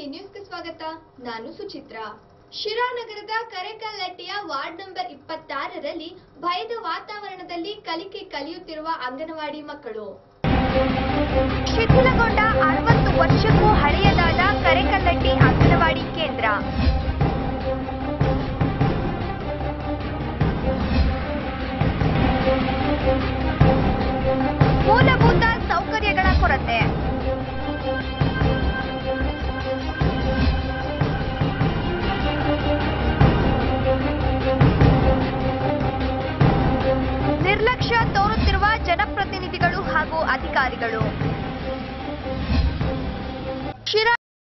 ನ್ಯೂಸ್ಗೆ ಸ್ವಾಗತ ನಾನು ಸುಚಿತ್ರಾ ಶಿರಾನಗರದ ಕರೆಕಲ್ಲಟ್ಟಿಯ ವಾರ್ಡ್ ನಂಬರ್ ಇಪ್ಪತ್ತಾರರಲ್ಲಿ ಭಯದ ವಾತಾವರಣದಲ್ಲಿ ಕಲಿಕೆ ಕಲಿಯುತ್ತಿರುವ ಅಂಗನವಾಡಿ ಮಕ್ಕಳು ಶಿಥಿಲಗೊಂಡ ಅರವತ್ತು ವರ್ಷಕ್ಕೂ ಹಳೆಯದಾದ ಕರೆಕಲ್ಲಟ್ಟಿ ಅಂಗನವಾಡಿ ಕೇಂದ್ರ ಮೂಲಭೂತ ಸೌಕರ್ಯಗಳ ಕೊರತೆ ನಿರ್ಲಕ್ಷ್ಯ ತೋರುತ್ತಿರುವ ಜನಪ್ರತಿನಿಧಿಗಳು ಹಾಗೂ ಅಧಿಕಾರಿಗಳು ಶಿರಾ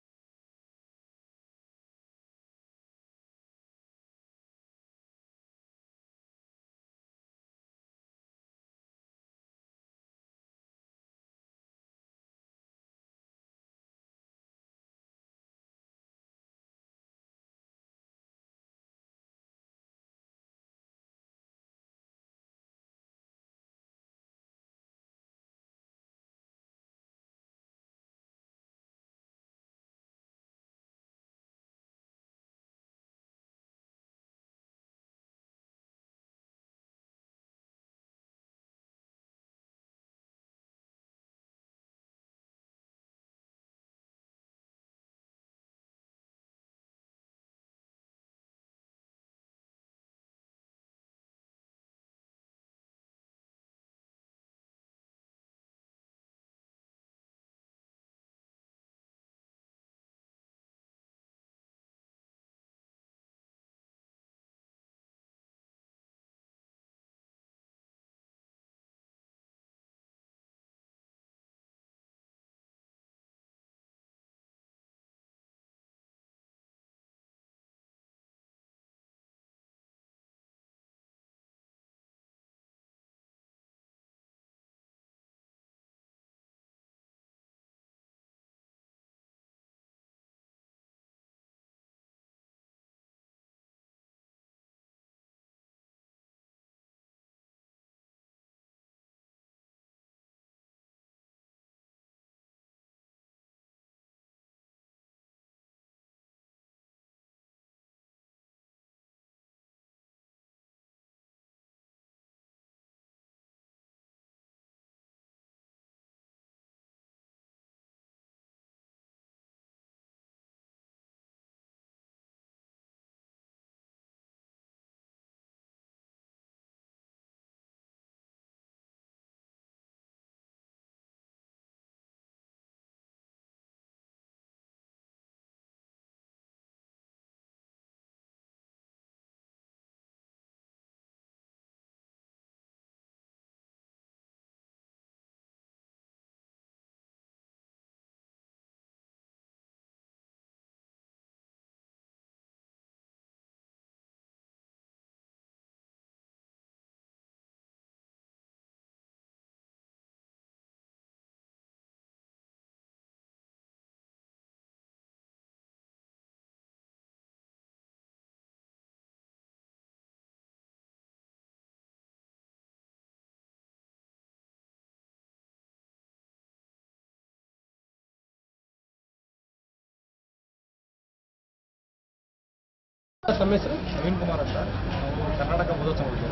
ನಮ್ಮ ಹೆಸರು ನವೀನ್ ಕುಮಾರ್ ಅಂತ ನಾವು ಕರ್ನಾಟಕ ಬೌದ್ಧ ಸಮಾಜರು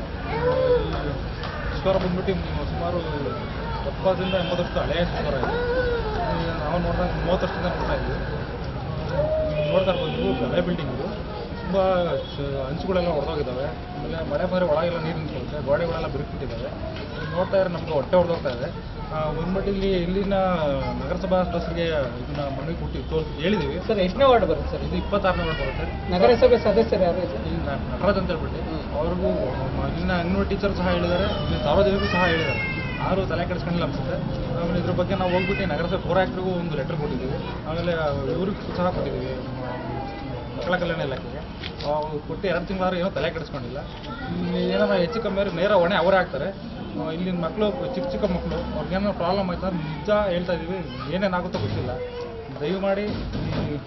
ಶಿವರ ಬಂದ್ಬಿಟ್ಟು ಸುಮಾರು ಎಪ್ಪತ್ತರಿಂದ ಎಂಬತ್ತು ವರ್ಷದ ಹಳೆಯ ಶಿವರ ಇದೆ ಈ ನಾವು ನೋಡಿದಾಗ ಮೂವತ್ತು ವರ್ಷದಿಂದ ನೋಡ್ತಾ ಇದ್ವಿ ಆ, ನೋಡ್ತಾ ಇರ್ಬೋದು ನೀವು ಹಳೆ ಬಿಲ್ಡಿಂಗ್ ಇದು ತುಂಬ ಹಂಚುಗಳೆಲ್ಲ ಹೊಡೆದೋಗಿದ್ದಾವೆ ಆಮೇಲೆ ಮಳೆ ಬಂದರೆ ಒಳಗೆಲ್ಲ ನೀರು ನಿಂತ್ಕೊಳ್ಳುತ್ತೆ ಗೋಡೆಗಳೆಲ್ಲ ಬಿರುಕ್ಬಿಟ್ಟಿದ್ದಾವೆ ಇದನ್ನ ನೋಡ್ತಾ ಇದ್ರೆ ನಮಗೆ ಹೊಟ್ಟೆ ಹೊಡೆದೋಗ್ತಾ ಇದೆ ಬಂದ್ಬಿಟ್ಟು ಇಲ್ಲಿ ಇಲ್ಲಿನ ನಗರಸಭಾ ಸದಸ್ಯರಿಗೆ ಇದನ್ನ ಮನವಿ ಕೊಟ್ಟು ತೋರಿಸಿ ಹೇಳಿದ್ದೀವಿ ಸರ್ ಎಷ್ಟನೇ ವಾರ್ಡ್ ಬರುತ್ತೆ ಸರ್ ಇದು ಇಪ್ಪತ್ತಾರನೇ ವಾರ್ಡ್ ಬರುತ್ತೆ ನಗರಸಭೆ ಸದಸ್ಯರು ಯಾರು ಇದೆ ಇಲ್ಲಿ ನ- ನಟರಾಜ್ ಅಂತ ಹೇಳ್ಬಿಟ್ಟು ಅವ್ರಿಗೂ ಇಲ್ಲಿನ ಅಂಗನವಾಡಿ ಟೀಚರ್ ಸಹ ಹೇಳಿದ್ದಾರೆ ಇಲ್ಲಿ ಸಾರ್ವಜನಿಕರು ಸಹ ಹೇಳಿದ್ದಾರೆ ಯಾರು ತಲೆ ಕೆಡಿಸ್ಕೊಂಡಿಲ್ಲ ಅನ್ಸುತ್ತೆ ಆಮೇಲೆ ಇದ್ರ ಬಗ್ಗೆ ನಾವು ಹೋಗ್ಬಿಟ್ಟು ನಗರಸಭೆ ಪೌರ ಆ್ಯಕ್ಟ್ರಿಗೂ ಒಂದು ಲೆಟರ್ ಕೊಟ್ಟಿದ್ದೀವಿ ಆಮೇಲೆ ಇವ್ರಿಗೂ ಸಹ ಕೊಟ್ಟಿದ್ದೀವಿ ಮ- ಮಕ್ಕಳ ಕಲ್ಯಾಣ ಇಲಾಖೆಗೆ ಅವ್ರು ಕೊಟ್ಟು ಎರಡು ತಿಂಗಳಾದ್ರೂ ಏನೋ ತಲೆ ಕೆಡಿಸ್ಕೊಂಡಿಲ್ಲ ಇಲ್ಲಿ ಏನಾರ ಹೆಚ್ಚು ಕಮ್ಮಿ ಆದ್ರೆ ನೇರ ಹೊಣೆ ಅವರೇ ಆಗ್ತಾರೆ ಆ, ಇಲ್ಲಿನ ಮಕ್ಕಳು ಚಿಕ್ಕ ಚಿಕ್ಕ ಮಕ್ಕಳು ಅವ್ರಿಗೇನೋ ಪ್ರಾಬ್ಲಮ್ ಆಯ್ತಾ ನಿಜ ಹೇಳ್ತಾ ಇದ್ದೀವಿ ಏನೇನಾಗುತ್ತೋ ಗೊತ್ತಿಲ್ಲ ದಯಮಾಡಿ ಈ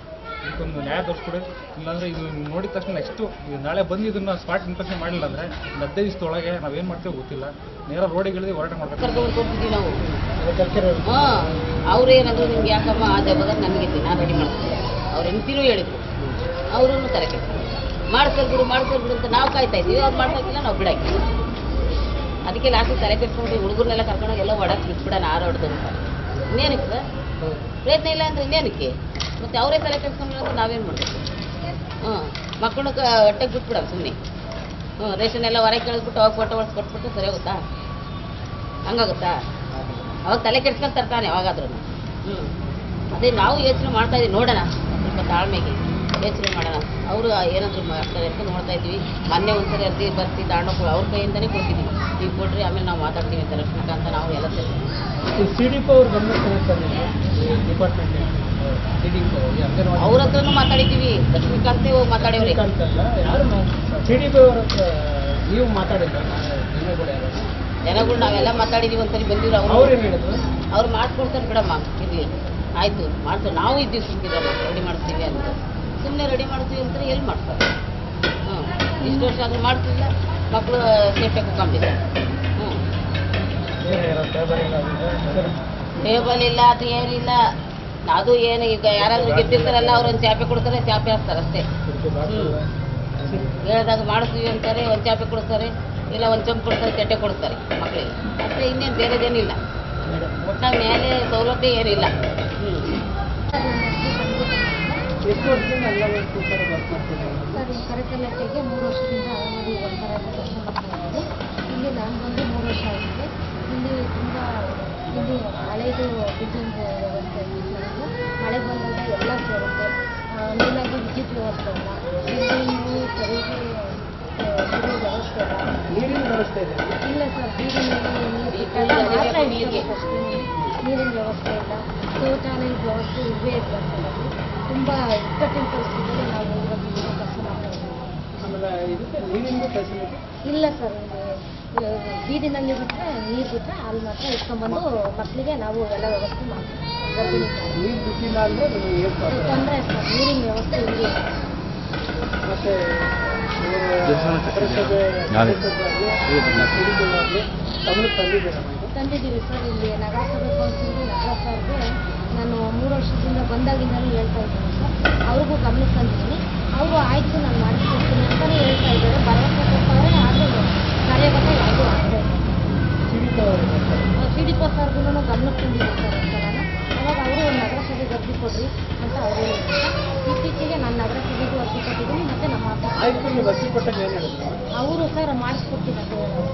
ಇದಕ್ಕೊಂದು ನ್ಯಾಯ ತೋರಿಸ್ಕೊಡಿ ಇಲ್ಲಾಂದರೆ ಇದು ನೋಡಿದ ತಕ್ಷಣ ನೆಕ್ಸ್ಟು ನಾಳೆ ಬಂದು ಇದನ್ನು ಸ್ಪಾಟ್ ಇನ್ಸ್ಪೆಕ್ಷನ್ ಮಾಡಿಲ್ಲ ಅಂದರೆ ಹದಿನೈದು ದಿವಸದೊಳಗೆ ನಾವೇನು ಮಾಡ್ತೀವಿ ಗೊತ್ತಿಲ್ಲ ನೇರ ರೋಡಿಗೆ ಇಳಿದು ಹೋರಾಟ ಮಾಡ್ಬೇಕು ಕರ್ಕೊಂಡು ಕೊಡ್ತಿದ್ವಿ ನಾವು ಕಲ್ಚರ್ ಹಾಂ ಅವ್ರು ಏನಂದ್ರು ನಿಮ್ಗೆ ಯಾಕಮ್ಮ ಆ ಜವಾಬ್ದಾರಿ ನನಗೆ ನಾನು ರೆಡಿ ಮಾಡ್ತೀನಿ ಅವ್ರ ಹೆಂಡತಿನೂ ಹೇಳಿದ್ರು ಅವರನ್ನು ತಲೆ ಕೆಡ್ತಾರೆ ಮಾಡ್ತಾರೆ ಬಿಡು ಮಾಡ್ತಾರೆ ಬಿಡು ಅಂತ ನಾವು ಕಾಯ್ತಾ ಇದ್ದೀವಿ ಅವ್ರು ಮಾಡ್ತಾಕಿಲ್ಲ ನಾವು ಬಿಡಾಕಿಲ್ಲ ಅದಕ್ಕೆ ಲಾಸ್ಟಿಗೆ ತಲೆ ಕೆಡ್ಸ್ಕೊಂಡು ಹುಡುಗರನ್ನೆಲ್ಲ ಕರ್ಕೊಂಡೋಗಿ ಎಲ್ಲ ಹೊಡಕ್ಕೆ ಬಿಟ್ಬಿಡೋಣ ಆರು ಹೊಡೆದು ಅಂತ ಇನ್ನೇನಕ್ಕೆ ಸರ್ ಪ್ರಯತ್ನ ಇಲ್ಲ ಅಂದ್ರೆ ಇನ್ನೇನಕ್ಕೆ ಮತ್ತೆ ಅವರೇ ತಲೆ ಕೆಡ್ಸ್ಕೊಂಡಿಲ್ಲ ಅಂದ್ರೆ ನಾವೇನು ಮಾಡಬೇಕು ಹ್ಞೂ ಮಕ್ಕಳನ್ನ ಕ ಹೊಟ್ಟೆಗೆ ಬಿಟ್ಬಿಡೋದು ಸುಮ್ಮನೆ ಹ್ಞೂ ರೇಷನ್ ಎಲ್ಲ ಹೊರಗೆ ಕೇಳಿಸ್ಬಿಟ್ಟು ಅವಾಗ ಫೋಟೋ ಹೊಡ್ಸಿ ಕೊಟ್ಬಿಟ್ಟು ಸರಿ ಹೋಗುತ್ತಾ ಹಂಗಾಗುತ್ತಾ ಅವಾಗ ತಲೆ ಕೆಡ್ಸ್ಕೊಂಡ್ ತರ್ತಾನೆ ಯಾವಾಗಾದ್ರೂ ಹ್ಞೂ ಅದೇ ನಾವು ಯೋಚನೆ ಮಾಡ್ತಾ ಇದೀವಿ ನೋಡೋಣ ಸ್ವಲ್ಪ ತಾಳ್ಮೆಗೆ ಯೋಚನೆ ಮಾಡೋಣ ಅವರು ಏನಾದರೂ ಮಾಡ್ತಾರೆ ಅಂತ ನೋಡ್ತಾ ಇದ್ವಿ ಮೊನ್ನೆ ಒಂದ್ಸರಿ ಅರ್ಜಿ ಬರ್ತಿ ತಗೊಂಡೋಗಿ ಅವ್ರ ಕೈಯಿಂದನೇ ಕೊಟ್ಟಿದ್ವಿ ನೀವು ಕೊಡ್ರಿ ಆಮೇಲೆ ನಾವು ಮಾತಾಡ್ತೀವಿ ಅಂತ ಲಕ್ಷ್ಮೀಕಾಂತ ನಾವು ಎಲ್ಲ ಸೇರಿ ಸಿ ಡಿ ಪಿ ಅವ್ರ ಗಮನಕ್ಕೆ sir department C D P ಅವ್ರಿಗೆ ಅಂಗನವಾಡಿ ಅವ್ರ ಹತ್ರನೂ ಮಾತಾಡಿದ್ದೀವಿ ಲಕ್ಷ್ಮೀಕಾಂತೇ ಹೋಗಿ ಮಾತಾಡಿವ್ರಿ ಅಂತಲ್ಲ ಯಾರು ಸಿ ಡಿ ಪಿ ಅವ್ರ ಹತ್ರ ನೀವು ಮಾತಾಡಿಲ್ಲ ಜನಗಳು ಯಾರು ಜನಗಳು ನಾವೆಲ್ಲ ಮಾತಾಡಿದ್ದೀವಿ ಒಂದ್ಸರಿ ಬಂದಿದ್ರು ಅವ್ರು ಅವರು ಏನು ಹೇಳಿದ್ರು ಅವ್ರು ಮಾಡ್ಕೊಡ್ತಾರೆ ಬಿಡಮ್ಮ ಇರಲಿ ಆಯಿತು ಮಾಡ್ತಾರೆ ನಾವು ಇದ್ದೀವಿ ಸುಮ್ಮಿರಮ್ಮ ರೆಡಿ ಮಾಡ್ತೀವಿ ಅಂತ ಸುಮ್ಮನೆ ರೆಡಿ ಮಾಡ್ತೀವಿ ಅಂತಾರೆ ಎಲ್ಲಿ ಮಾಡ್ತಾರೆ ಹ್ಞೂ ಇಷ್ಟು ವರ್ಷ ಆದರೂ ಮಾಡ್ತಿಲ್ಲ ಮಕ್ಕಳು ಸೇಫ್ಟಿಯಾಗಿ ಕುತ್ಕೊಂಡಿದ್ದಾರೆ ಹ್ಞೂ ಏನು ಟೇಬಲ್ ಇಲ್ಲ ಸರ್ ಟೇಬಲ್ ಇಲ್ಲ ಅದು ಏನಿಲ್ಲ ಅದು ಏನು ಈಗ ಯಾರಾದರೂ ಗೆದ್ದಿರ್ತಾರಲ್ಲ ಅವ್ರು ಒಂದು ಚಾಪೆ ಕೊಡ್ತಾರೆ ಚಾಪೆ ಹಾಕ್ತಾರೆ ಅಷ್ಟೇ ಹೇಳಿದಾಗ ಮಾಡಿಸ್ತೀವಿ ಅಂತಾರೆ ಒಂದು ಚಾಪೆ ಕೊಡ್ತಾರೆ ಇಲ್ಲ ಒಂದು ಚಂಪ್ ಕೊಡ್ತಾರೆ ಚಟ್ಟೆ ಕೊಡ್ತಾರೆ ಮಕ್ಕಳಿಗೆ ಅಷ್ಟೇ ಇನ್ನೇನು ಬೇರೆದೇನಿಲ್ಲ ಒಟ್ಟಾಗ ಮೇಲೆ ಸೌಲಭ್ಯ ಏನಿಲ್ಲ ಹ್ಞೂ ಎಷ್ಟು ವರ್ಷದಿಂದ ಅಂಗನವಾಡಿ ಟೀಚರ್ ವರ್ಕ್ ಮಾಡ್ತಿದ್ದಾರೆ ಸರ್ ಈ ಕರೆಕಲೆಕ್ಟಿಗೆ ಮೂರು ವರ್ಷದಿಂದ ಅಂಗನವಾಡಿ ವರ್ಕರ್ ಆಗಿ ಕೆಲಸ ಮಾಡ್ತಾ ಇದ್ದೀನಿ ಇಲ್ಲಿ ನಾನು ಬಂದು ಮೂರು ವರ್ಷ ಆಗಿದೆ ಇಲ್ಲಿ ತುಂಬ ಇಲ್ಲಿ ಹಳೆಯದು ಬಿಲ್ಡಿಂಗ್ ವ್ಯವಸ್ಥೆ ಇತ್ತು. ಮಳೆ ಬಂದಾಗ ಎಲ್ಲ ಸೇರುತ್ತೆ ಮೇಲಾಗಿ ವಿದ್ಯುತ್ ವ್ಯವಸ್ಥೆ ಇಲ್ಲ ಬಿಲ್ಡಿಂಗು ಸರಿಗೆ ಆ, ಇರೋ ವ್ಯವಸ್ಥೆ ಇಲ್ಲ ನೀರಿನ ವ್ಯವಸ್ಥೆ ಇದೆ ಇಲ್ಲ ಸರ್ ಬೀದಿನಲ್ಲಿ ನೀರು ಬಿಟ್ಟಾಗ ಬೀದಿನಲ್ಲಿ ಮಾತ್ರ ನೀರಿಗೆ. ಇರ್ತದೆ ಅಷ್ಟೇ. ನೀರಿನ ವ್ಯವಸ್ಥೆ ಇಲ್ಲ ಶೌಚಾಲಯದ ವ್ಯವಸ್ಥೆ ಇಲ್ಲವೇ ಇಲ್ಲ ಸರ್ ಅಲ್ಲಿ. ತುಂಬ ಇಕ್ಕಟ್ಟಿನ ಪರಿಸ್ಥಿತಿಯಲ್ಲಿ ನಾವು ಇವತ್ತು ಇಲ್ಲಿ ಕೆಲಸ ಮಾಡ್ತಾ ಇದ್ದೀವಿ ಆಮೇಲೆ ಇದಕ್ಕೆ ನೀರಿನ ಫೆಸಿಲಿಟಿ ಇಲ್ಲ ಸರ್ ಇಲ್ಲಿ ಬೀದಿನಲ್ಲಿ ಬಿಟ್ಟರೆ ನೀರು ಬಿಟ್ಟರೆ ಅಲ್ಲಿ ಮಾತ್ರ ಇಟ್ಕೊಂಡ್ಬಂದು ಮಕ್ಕಳಿಗೆ ನಾವು ಎಲ್ಲ ವ್ಯವಸ್ಥೆ ಮಾಡ್ತೀವಿ ಗರ್ಭಿಣಿ ನೀರು ಬಿಟ್ಟಿಲ್ಲ ಅಂದರೆ ನೀವು ಏನು ಪ್ರಾಬ್ಲಮ್ ತೊಂದರೆ ಸರ್ ನೀರಿನ ವ್ಯವಸ್ಥೆ ಇಲ್ಲಿ ಮತ್ತೆ ಇವರು ಪುರಸಭೆ ಸದಸ್ಯರಾಗಲಿ, ಹಿರಿಯರಾಗಲಿ ಗಮನಕ್ಕೆ ತಂದಿದ್ದೀರಾ ಇದು? ತಂದಿದ್ದೀವಿ ಸರ್ ಇಲ್ಲಿ ನಗರಸಭೆ ಕೌನ್ಸಿಲ್ಗೆ ನಗರ ಸರ್ಗೆ ನಾನು ಮೂರು ವರ್ಷದಿಂದ ಬಂದಾಗಿಂದಲೂ ಹೇಳ್ತಾ ಇದ್ದೀನಿ ಸರ್ ಅವ್ರಿಗೂ ಗಮನಕ್ಕೆ ತಂದಿದ್ದೀನಿ ಅವರು ಆಯಿತು ನಾನು ಮಾಡಿಸ್ಕೊಡ್ತೀನಿ ಅಂತಲೇ ಹೇಳ್ತಾ ಇದ್ದಾರೆ ಭರವಸೆ ಕೊಡ್ತಾರೆ ಆದರೂ ಕಾರ್ಯಗತ ಯಾವುದೂ ಆಗ್ತಾ ಇಲ್ಲ ಸಿಡಿತ ಅವರು ಬರ್ತಾರೆ. ಸಿ ಡಿ ಪಿ ಸರ್ಗೂ ಗಮನಕ್ಕೆ ತಂದಿದ್ದೀನಿ ಸರ್ ಒಂದ್ಸಲ ಅವಾಗ ಅವರು ಒಂದು ನಗರಸಭೆಗೆ ಅರ್ಜಿ ಕೊಡ್ರಿ ಅಂತ ಅವ್ರು ಹೇಳಿದ್ರು ಇತ್ತೀಚೆಗೆ ನಾನು ನಗರಸಭೆಗೂ ಅರ್ಜಿ ಕೊಟ್ಟಿದ್ದೀನಿ ಮತ್ತು ನಮ್ಮ ಆಫೀಸ್ ಆಯ್ತು ನೀವು ಅರ್ಜಿ ಕೊಟ್ಟಾಗ ಏನು ಹೇಳಿದ್ರು ಅವರು ಸರ್ ಮಾಡಿಸ್ಕೊಡ್ತೀನಿ ಅಂತ ಹೇಳೋರು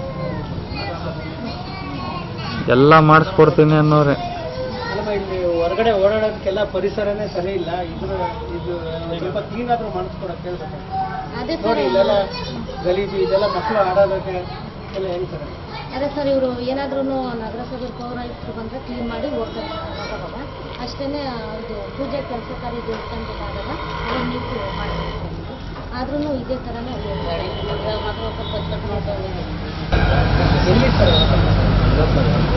ಎಲ್ಲ ಮಾಡಿಸ್ಕೊಡ್ತೀನಿ ಅನ್ನೋರೆ ಅಲ್ಲಮ್ಮ ಇಲ್ಲಿ ಹೊರಗಡೆ ಓಡಾಡೋದಕ್ಕೆಲ್ಲ ಪರಿಸರನೇ ಸರಿ ಇಲ್ಲ ಇದ್ರ ಇದು ಸ್ವಲ್ಪ ಕ್ಲೀನಾದ್ರೂ ಮಾಡಿಸ್ಕೊಡಕ್ಕೆ ಹೇಳ್ಬೇಕು ಅದೇ ನೋಡಿ ಸರ್ ಇಲ್ಲೆಲ್ಲ ಗಲೀಜು ಇದೆಲ್ಲ ಮಕ್ಕಳು ಆಡೋದಕ್ಕೆ ಎಲ್ಲ ಹೇಳ್ತಾರೆ ಅದೇ ಸರ್ ಇವರು ಏನಾದ್ರೂ ನಗರಸಭೆ ಪೌರಾಯುಕ್ತರು ಬಂದರೆ ಕ್ಲೀನ್ ಮಾಡಿ ಹೋಗ್ತಾರೆ ಸರ್ ಅವಾಗ ಅಷ್ಟೇ ಇದು ಪೂಜೆ ಕೆಲಸ ಕಾರ್ಯ ದೇವಸ್ಥಾನದಲ್ಲಿ ಆದಾಗ ಅವಾಗ ನೀವು ಮಾಡಬೇಕು ಆದ್ರೂ ಇದೇ ಥರನೇ ಗಾಡಿ ಮಾತ್ರ ಒಂದು ಸ್ವಲ್ಪ ಅಚ್ಚುಕಟ್ಟು ಮಾಡ್ತಾ ಇದ್ದೀವಿ. ಎಲ್ಲಿ ಸರ್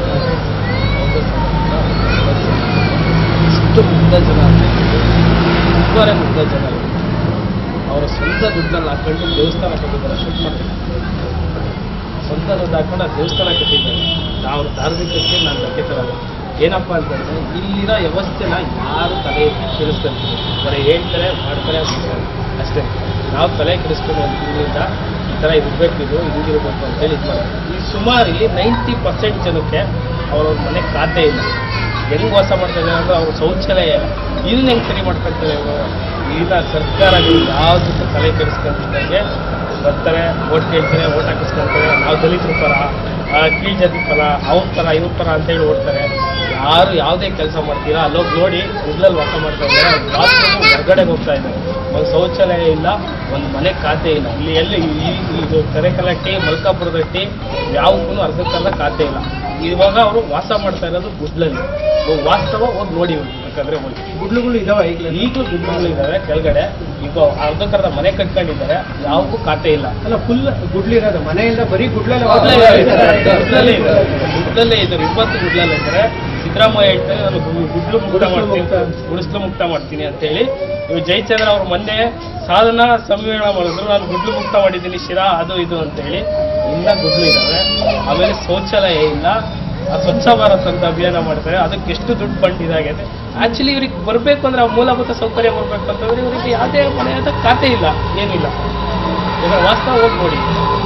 ಎಷ್ಟು ಮುಗ್ಧ ಜನ ತುಂಬಾನೇ ಮುಗ್ಧ ಜನ ಇವರು. ಅವರ ಸ್ವಂತ ದುಡ್ಡಲ್ಲಿ ಹಾಕೊಂಡು ದೇವಸ್ಥಾನ ಕಟ್ಟಿದ್ದಾರೆ ಶೂಟ್ ಮಾಡ್ತಾರೆ ಸ್ವಂತ ದುಡ್ಡು ಹಾಕೊಂಡು ಆ ದೇವಸ್ಥಾನ ಕಟ್ಟಿದ್ದಾರೆ ನಾವು ಧಾರ್ಮಿಕಕ್ಕೆ ನಾನು ಧಕ್ಕೆ ತರಲ್ಲ ಏನಪ್ಪ ಅಂತಂದ್ರೆ ಇಲ್ಲಿರೋ ವ್ಯವಸ್ಥೆನ ಯಾರು ತಲೆ ಎತ್ತಿ ಕೆಡಿಸ್ಕೊಂತೀವಿ ಬರೀ ಹೇಳ್ತಾರೆ ಮಾಡ್ತಾರೆ ಬಿಡ್ತಾರೆ ಅಷ್ಟೇ ನಾವು ತಲೆ ಕೆಡಿಸ್ಕೊಂಡು ಒಂದು ತಿಂಗಳಿಂದ ಈ ಥರ ಇರಬೇಕು ಇದು ಹಿಂಗಿರ್ಬೇಕು ಅಂತೇಳಿ ಇದು ಮಾಡ್ತೀವಿ ಈ ಸುಮಾರು ಇಲ್ಲಿ ನೈಂಟಿ ಪರ್ಸೆಂಟ್ ಜನಕ್ಕೆ ಅವ್ರವ್ರ ಮನೆ ಖಾತೆ ಇಲ್ಲ ಹೆಂಗ್ ವಾಸ ಮಾಡ್ತಾ ಇದ್ದಾರೆ ಅಂದ್ರೆ ಅವ್ರ ಶೌಚಾಲಯ ಇಲ್ಲ ಇದನ್ನ ಹೆಂಗ್ ಸರಿ ಮಾಡ್ಕೊಳ್ತಾರೆ ಇವರು ಈಗ ಸರ್ಕಾರಗಳು ಯಾವುದಕ್ಕೂ ತಲೆ ಕೆಡಿಸ್ಕೊಂತಿದ್ದಂಗೆ ಬರ್ತಾರೆ ಓಟ್ ಕೇಳ್ತಾರೆ ಓಟ್ ಹಾಕಿಸ್ಕೊಂತಾರೆ ನಾವು ದಲಿತರ ಪರ ಆ, ಕೀಳ್ ಜಾತಿ ಪರ ಅವ್ರ ಪರ ಇವ್ರ ಪರ ಅಂತೇಳಿ ಓಡ್ತಾರೆ ಯಾರು ಯಾವುದೇ ಕೆಲಸ ಮಾಡ್ತೀರಾ ಅಲ್ಲೋಗಿ ನೋಡಿ ಮೊದಲಲ್ಲಿ ವಾಸ ಮಾಡ್ತಾ ಇದ್ದಾರೆ ಬಾತ್ರೂಮ್ ಹೊರಗಡೆ ಹೋಗ್ತಾ ಇದ್ದಾರೆ ಒಂದು ಶೌಚಾಲಯ ಇಲ್ಲ ಒಂದು ಮನೆ ಖಾತೆ ಇಲ್ಲ ಇಲ್ಲಿ ಎಲ್ಲಿ ಈ- ಇದು ಕರೆಕಲಟ್ಟಿ ಮಲ್ಕಾಪುರದಟ್ಟಿ ಯಾವಕ್ಕೂ ಅರ್ಧಕ್ಕಲ್ಲ ಖಾತೆ ಇಲ್ಲ ಇವಾಗ ಅವರು ವಾಸ ಮಾಡ್ತಾ ಇರೋದು ಗುಡ್ಲಲ್ಲಿ ಇವಾಗ ವಾಸ್ತವ ಹೋಗಿ ನೋಡಿ ಬೇಕಾದ್ರೆ ಹೋಗಿ ಗುಡ್ಲುಗಳು ಇದಾವೆ ಈಗಲೇ ಈಗಲೂ ಗುಡ್ಲಗಳು ಇದಾವೆ ಕೆಳಗಡೆ ಈಗ ಅರ್ಧಕ್ಕರ್ಧ ಮನೆ ಕಟ್ಕೊಂಡಿದ್ದಾರೆ ಯಾವಕ್ಕೂ ಖಾತೆ ಇಲ್ಲ ಅಲ್ಲ ಫುಲ್ ಗುಡ್ಲಿರೋದು ಮನೆಯಿಂದ ಬರೀ ಗುಡ್ಲಲ್ಲೇ ಗುಡ್ಲಲ್ಲೇ ಇದ್ದಾರೆ ಗುಡ್ಲಲ್ಲೇ ಇದ್ದಾರೆ ಗುಡ್ಲಲ್ಲೇ ಇದ್ದಾರೆ ಇವತ್ತು ಗುಡ್ಲಲ್ಲೇ ಇದ್ದಾರೆ ಸಿದ್ದರಾಮಯ್ಯ ಹೇಳ್ತಾರೆ ನಾನು ಗು- ಗುಡ್ಲು ಮುಕ್ತ ಮಾಡ್ತೀನಿ ಗುಡಿಸ್ಲು ಮುಕ್ತ ಮಾಡ್ತೀನಿ ಅಂತ ಹೇಳಿ ಇವ್ ಜಯಚಂದ್ರ ಅವ್ರ ಮೊನ್ನೆ ಸಾಧನಾ ಸಮ್ಮೇಳನ ಮಾಡಿದ್ರು ನಾನು ಗುಡ್ಲು ಮುಕ್ತ ಮಾಡಿದ್ದೀನಿ ಶಿರಾ ಅದು ಇದು ಅಂತ ಹೇಳಿ ಇನ್ನ ಗುಡ್ಲು ಇದ್ದಾವೆ ಆಮೇಲೆ ಶೌಚಾಲಯ ಇಲ್ಲ ಆ ಸ್ವಚ್ಛ ಭಾರತ್ ಅಂತ ಅಭಿಯಾನ ಮಾಡ್ತಾರೆ ಅದಕ್ಕೆ ಎಷ್ಟು ದುಡ್ಡು ಫಂಡ್ ಇದಾಗಿದೆ ಆಕ್ಚುಲಿ ಇವ್ರಿಗೆ ಬರಬೇಕು ಅಂದ್ರೆ ಆ ಮೂಲಭೂತ ಸೌಕರ್ಯ ಬರಬೇಕು ಅಂತಂದ್ರೆ ಇವರಿಗೆ ಯಾವುದೇ ಮನೆಯಾದ ಖಾತೆ ಇಲ್ಲ ಏನಿಲ್ಲ ಇದರ ವಾಸ್ತವ ಹೋಗಿ ನೋಡಿ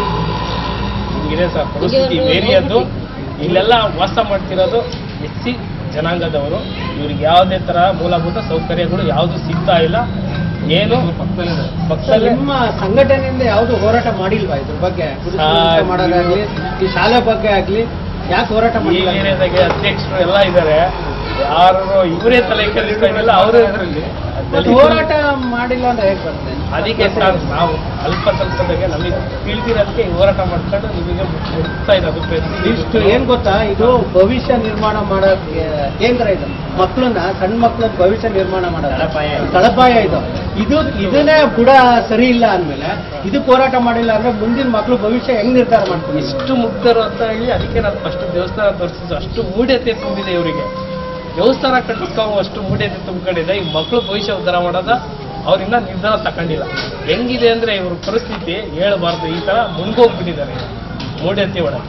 ಹಿಂಗಿದೆ ಸರ್ ಪರಿಸ್ಥಿತಿ ಏರಿಯಾದ್ದು ಇಲ್ಲೆಲ್ಲ ವಾಸ ಮಾಡ್ತಿರೋದು ಎಸ್ ಸಿ ಜನಾಂಗದವರು ಇವ್ರಿಗೆ ಯಾವುದೇ ತರ ಮೂಲಭೂತ ಸೌಕರ್ಯಗಳು ಯಾವುದು ಸಿಗ್ತಾ ಇಲ್ಲ ಏನು ಪಕ್ಕದಲ್ಲೇ ನಿಮ್ಮ ಸಂಘಟನೆಯಿಂದ ಯಾವುದು ಹೋರಾಟ ಮಾಡಿಲ್ವಾ ಇದ್ರ ಬಗ್ಗೆ ಗುಡಿಸಲು ಆ, ಮುಕ್ತ ಮಾಡೋದಾಗ್ಲಿ ಈ ಶಾಲೆ ಬಗ್ಗೆ ಆಗ್ಲಿ ಯಾಕೆ ಹೋರಾಟ ಈ ಮಾಡಿಲ್ಲ ಏರಿಯಾದಾಗೆ ಅಧ್ಯಕ್ಷರು ಎಲ್ಲ ಇದ್ದಾರೆ ಯಾರು ಇವರೇ ತಲೆ ಕೆಡಿಸ್ಕೊಂಡಿಲ್ಲ ಅವರೇ ಮತ್ತೆ ಹೋರಾಟ ಮಾಡಿಲ್ಲ ಅಂತ ಹೇಗೆ ಬರ್ತದೆ ಅದಕ್ಕೆ ಸರ್ ನಾವು ಅಲ್ಪಸಂಖ್ಯಾತರಿಗೆ ನಮಗೆ ತಿಳಿದಿರೋದಕ್ಕೆ ಈ ಹೋರಾಟ ಮಾಡ್ಕೊಂಡು ನಿಮಗೆ ಮುಟ್ತಾ ಇರೋದು ಪ್ರತಿ ಇಷ್ಟು ಏನ್ ಗೊತ್ತಾ ಇದು ಭವಿಷ್ಯ ನಿರ್ಮಾಣ ಮಾಡೋ ಕೇ- ಕೇಂದ್ರ ಇದು ಮಕ್ಕಳನ್ನ ಸಣ್ಣ ಮಕ್ಕಳ ಭವಿಷ್ಯ ನಿರ್ಮಾಣ ಮಾಡೋದು ತಳಪಾಯ. ತಳಪಾಯ ಇದು ಇದು ಇದನ್ನೇ ಬುಡ ಸರಿ ಇಲ್ಲ ಅಂದ್ಮೇಲೆ ಇದಕ್ಕೆ ಹೋರಾಟ ಮಾಡಿಲ್ಲ ಅಂದ್ರೆ ಮುಂದಿನ ಮಕ್ಕಳು ಭವಿಷ್ಯ ಹೆಂಗ್ ನಿರ್ಧಾರ ಮಾಡ್ತೀವಿ ಎಷ್ಟು ಮುಗ್ಧರು ಅಂತ ಹೇಳಿ ಅದಕ್ಕೆ ನಾನು ಫಸ್ಟ್ ದೇವಸ್ಥಾನ ತೋರಿಸಿದ್ದು ಅಷ್ಟು ಮೂಢ್ಯತೆ ತುಂಬಿದೆ ಇವರಿಗೆ ದೇವಸ್ಥಾನ ಕಟ್ಟಿಸ್ಕೊ ಅಷ್ಟು ಮೂಢ್ಯತೆ ತುಂಬಿಕೊಂಡಿದೆ ಈ ಮಕ್ಕಳು ಭವಿಷ್ಯ ಉದ್ಧಾರ ಮಾಡೋದ ಅವ್ರಿಂದ ನಿರ್ಧಾರ ತಗೊಂಡಿಲ್ಲ ಹೆಂಗಿದೆ ಅಂದ್ರೆ ಇವ್ರ ಪರಿಸ್ಥಿತಿ ಹೇಳಬಾರ್ದು ಈ ತರ ಮುನ್ಗೋಗ್ಬಿಟ್ಟಿದ್ದಾರೆ ಮೂಢ್ಯತೆ ಒಳಗೆ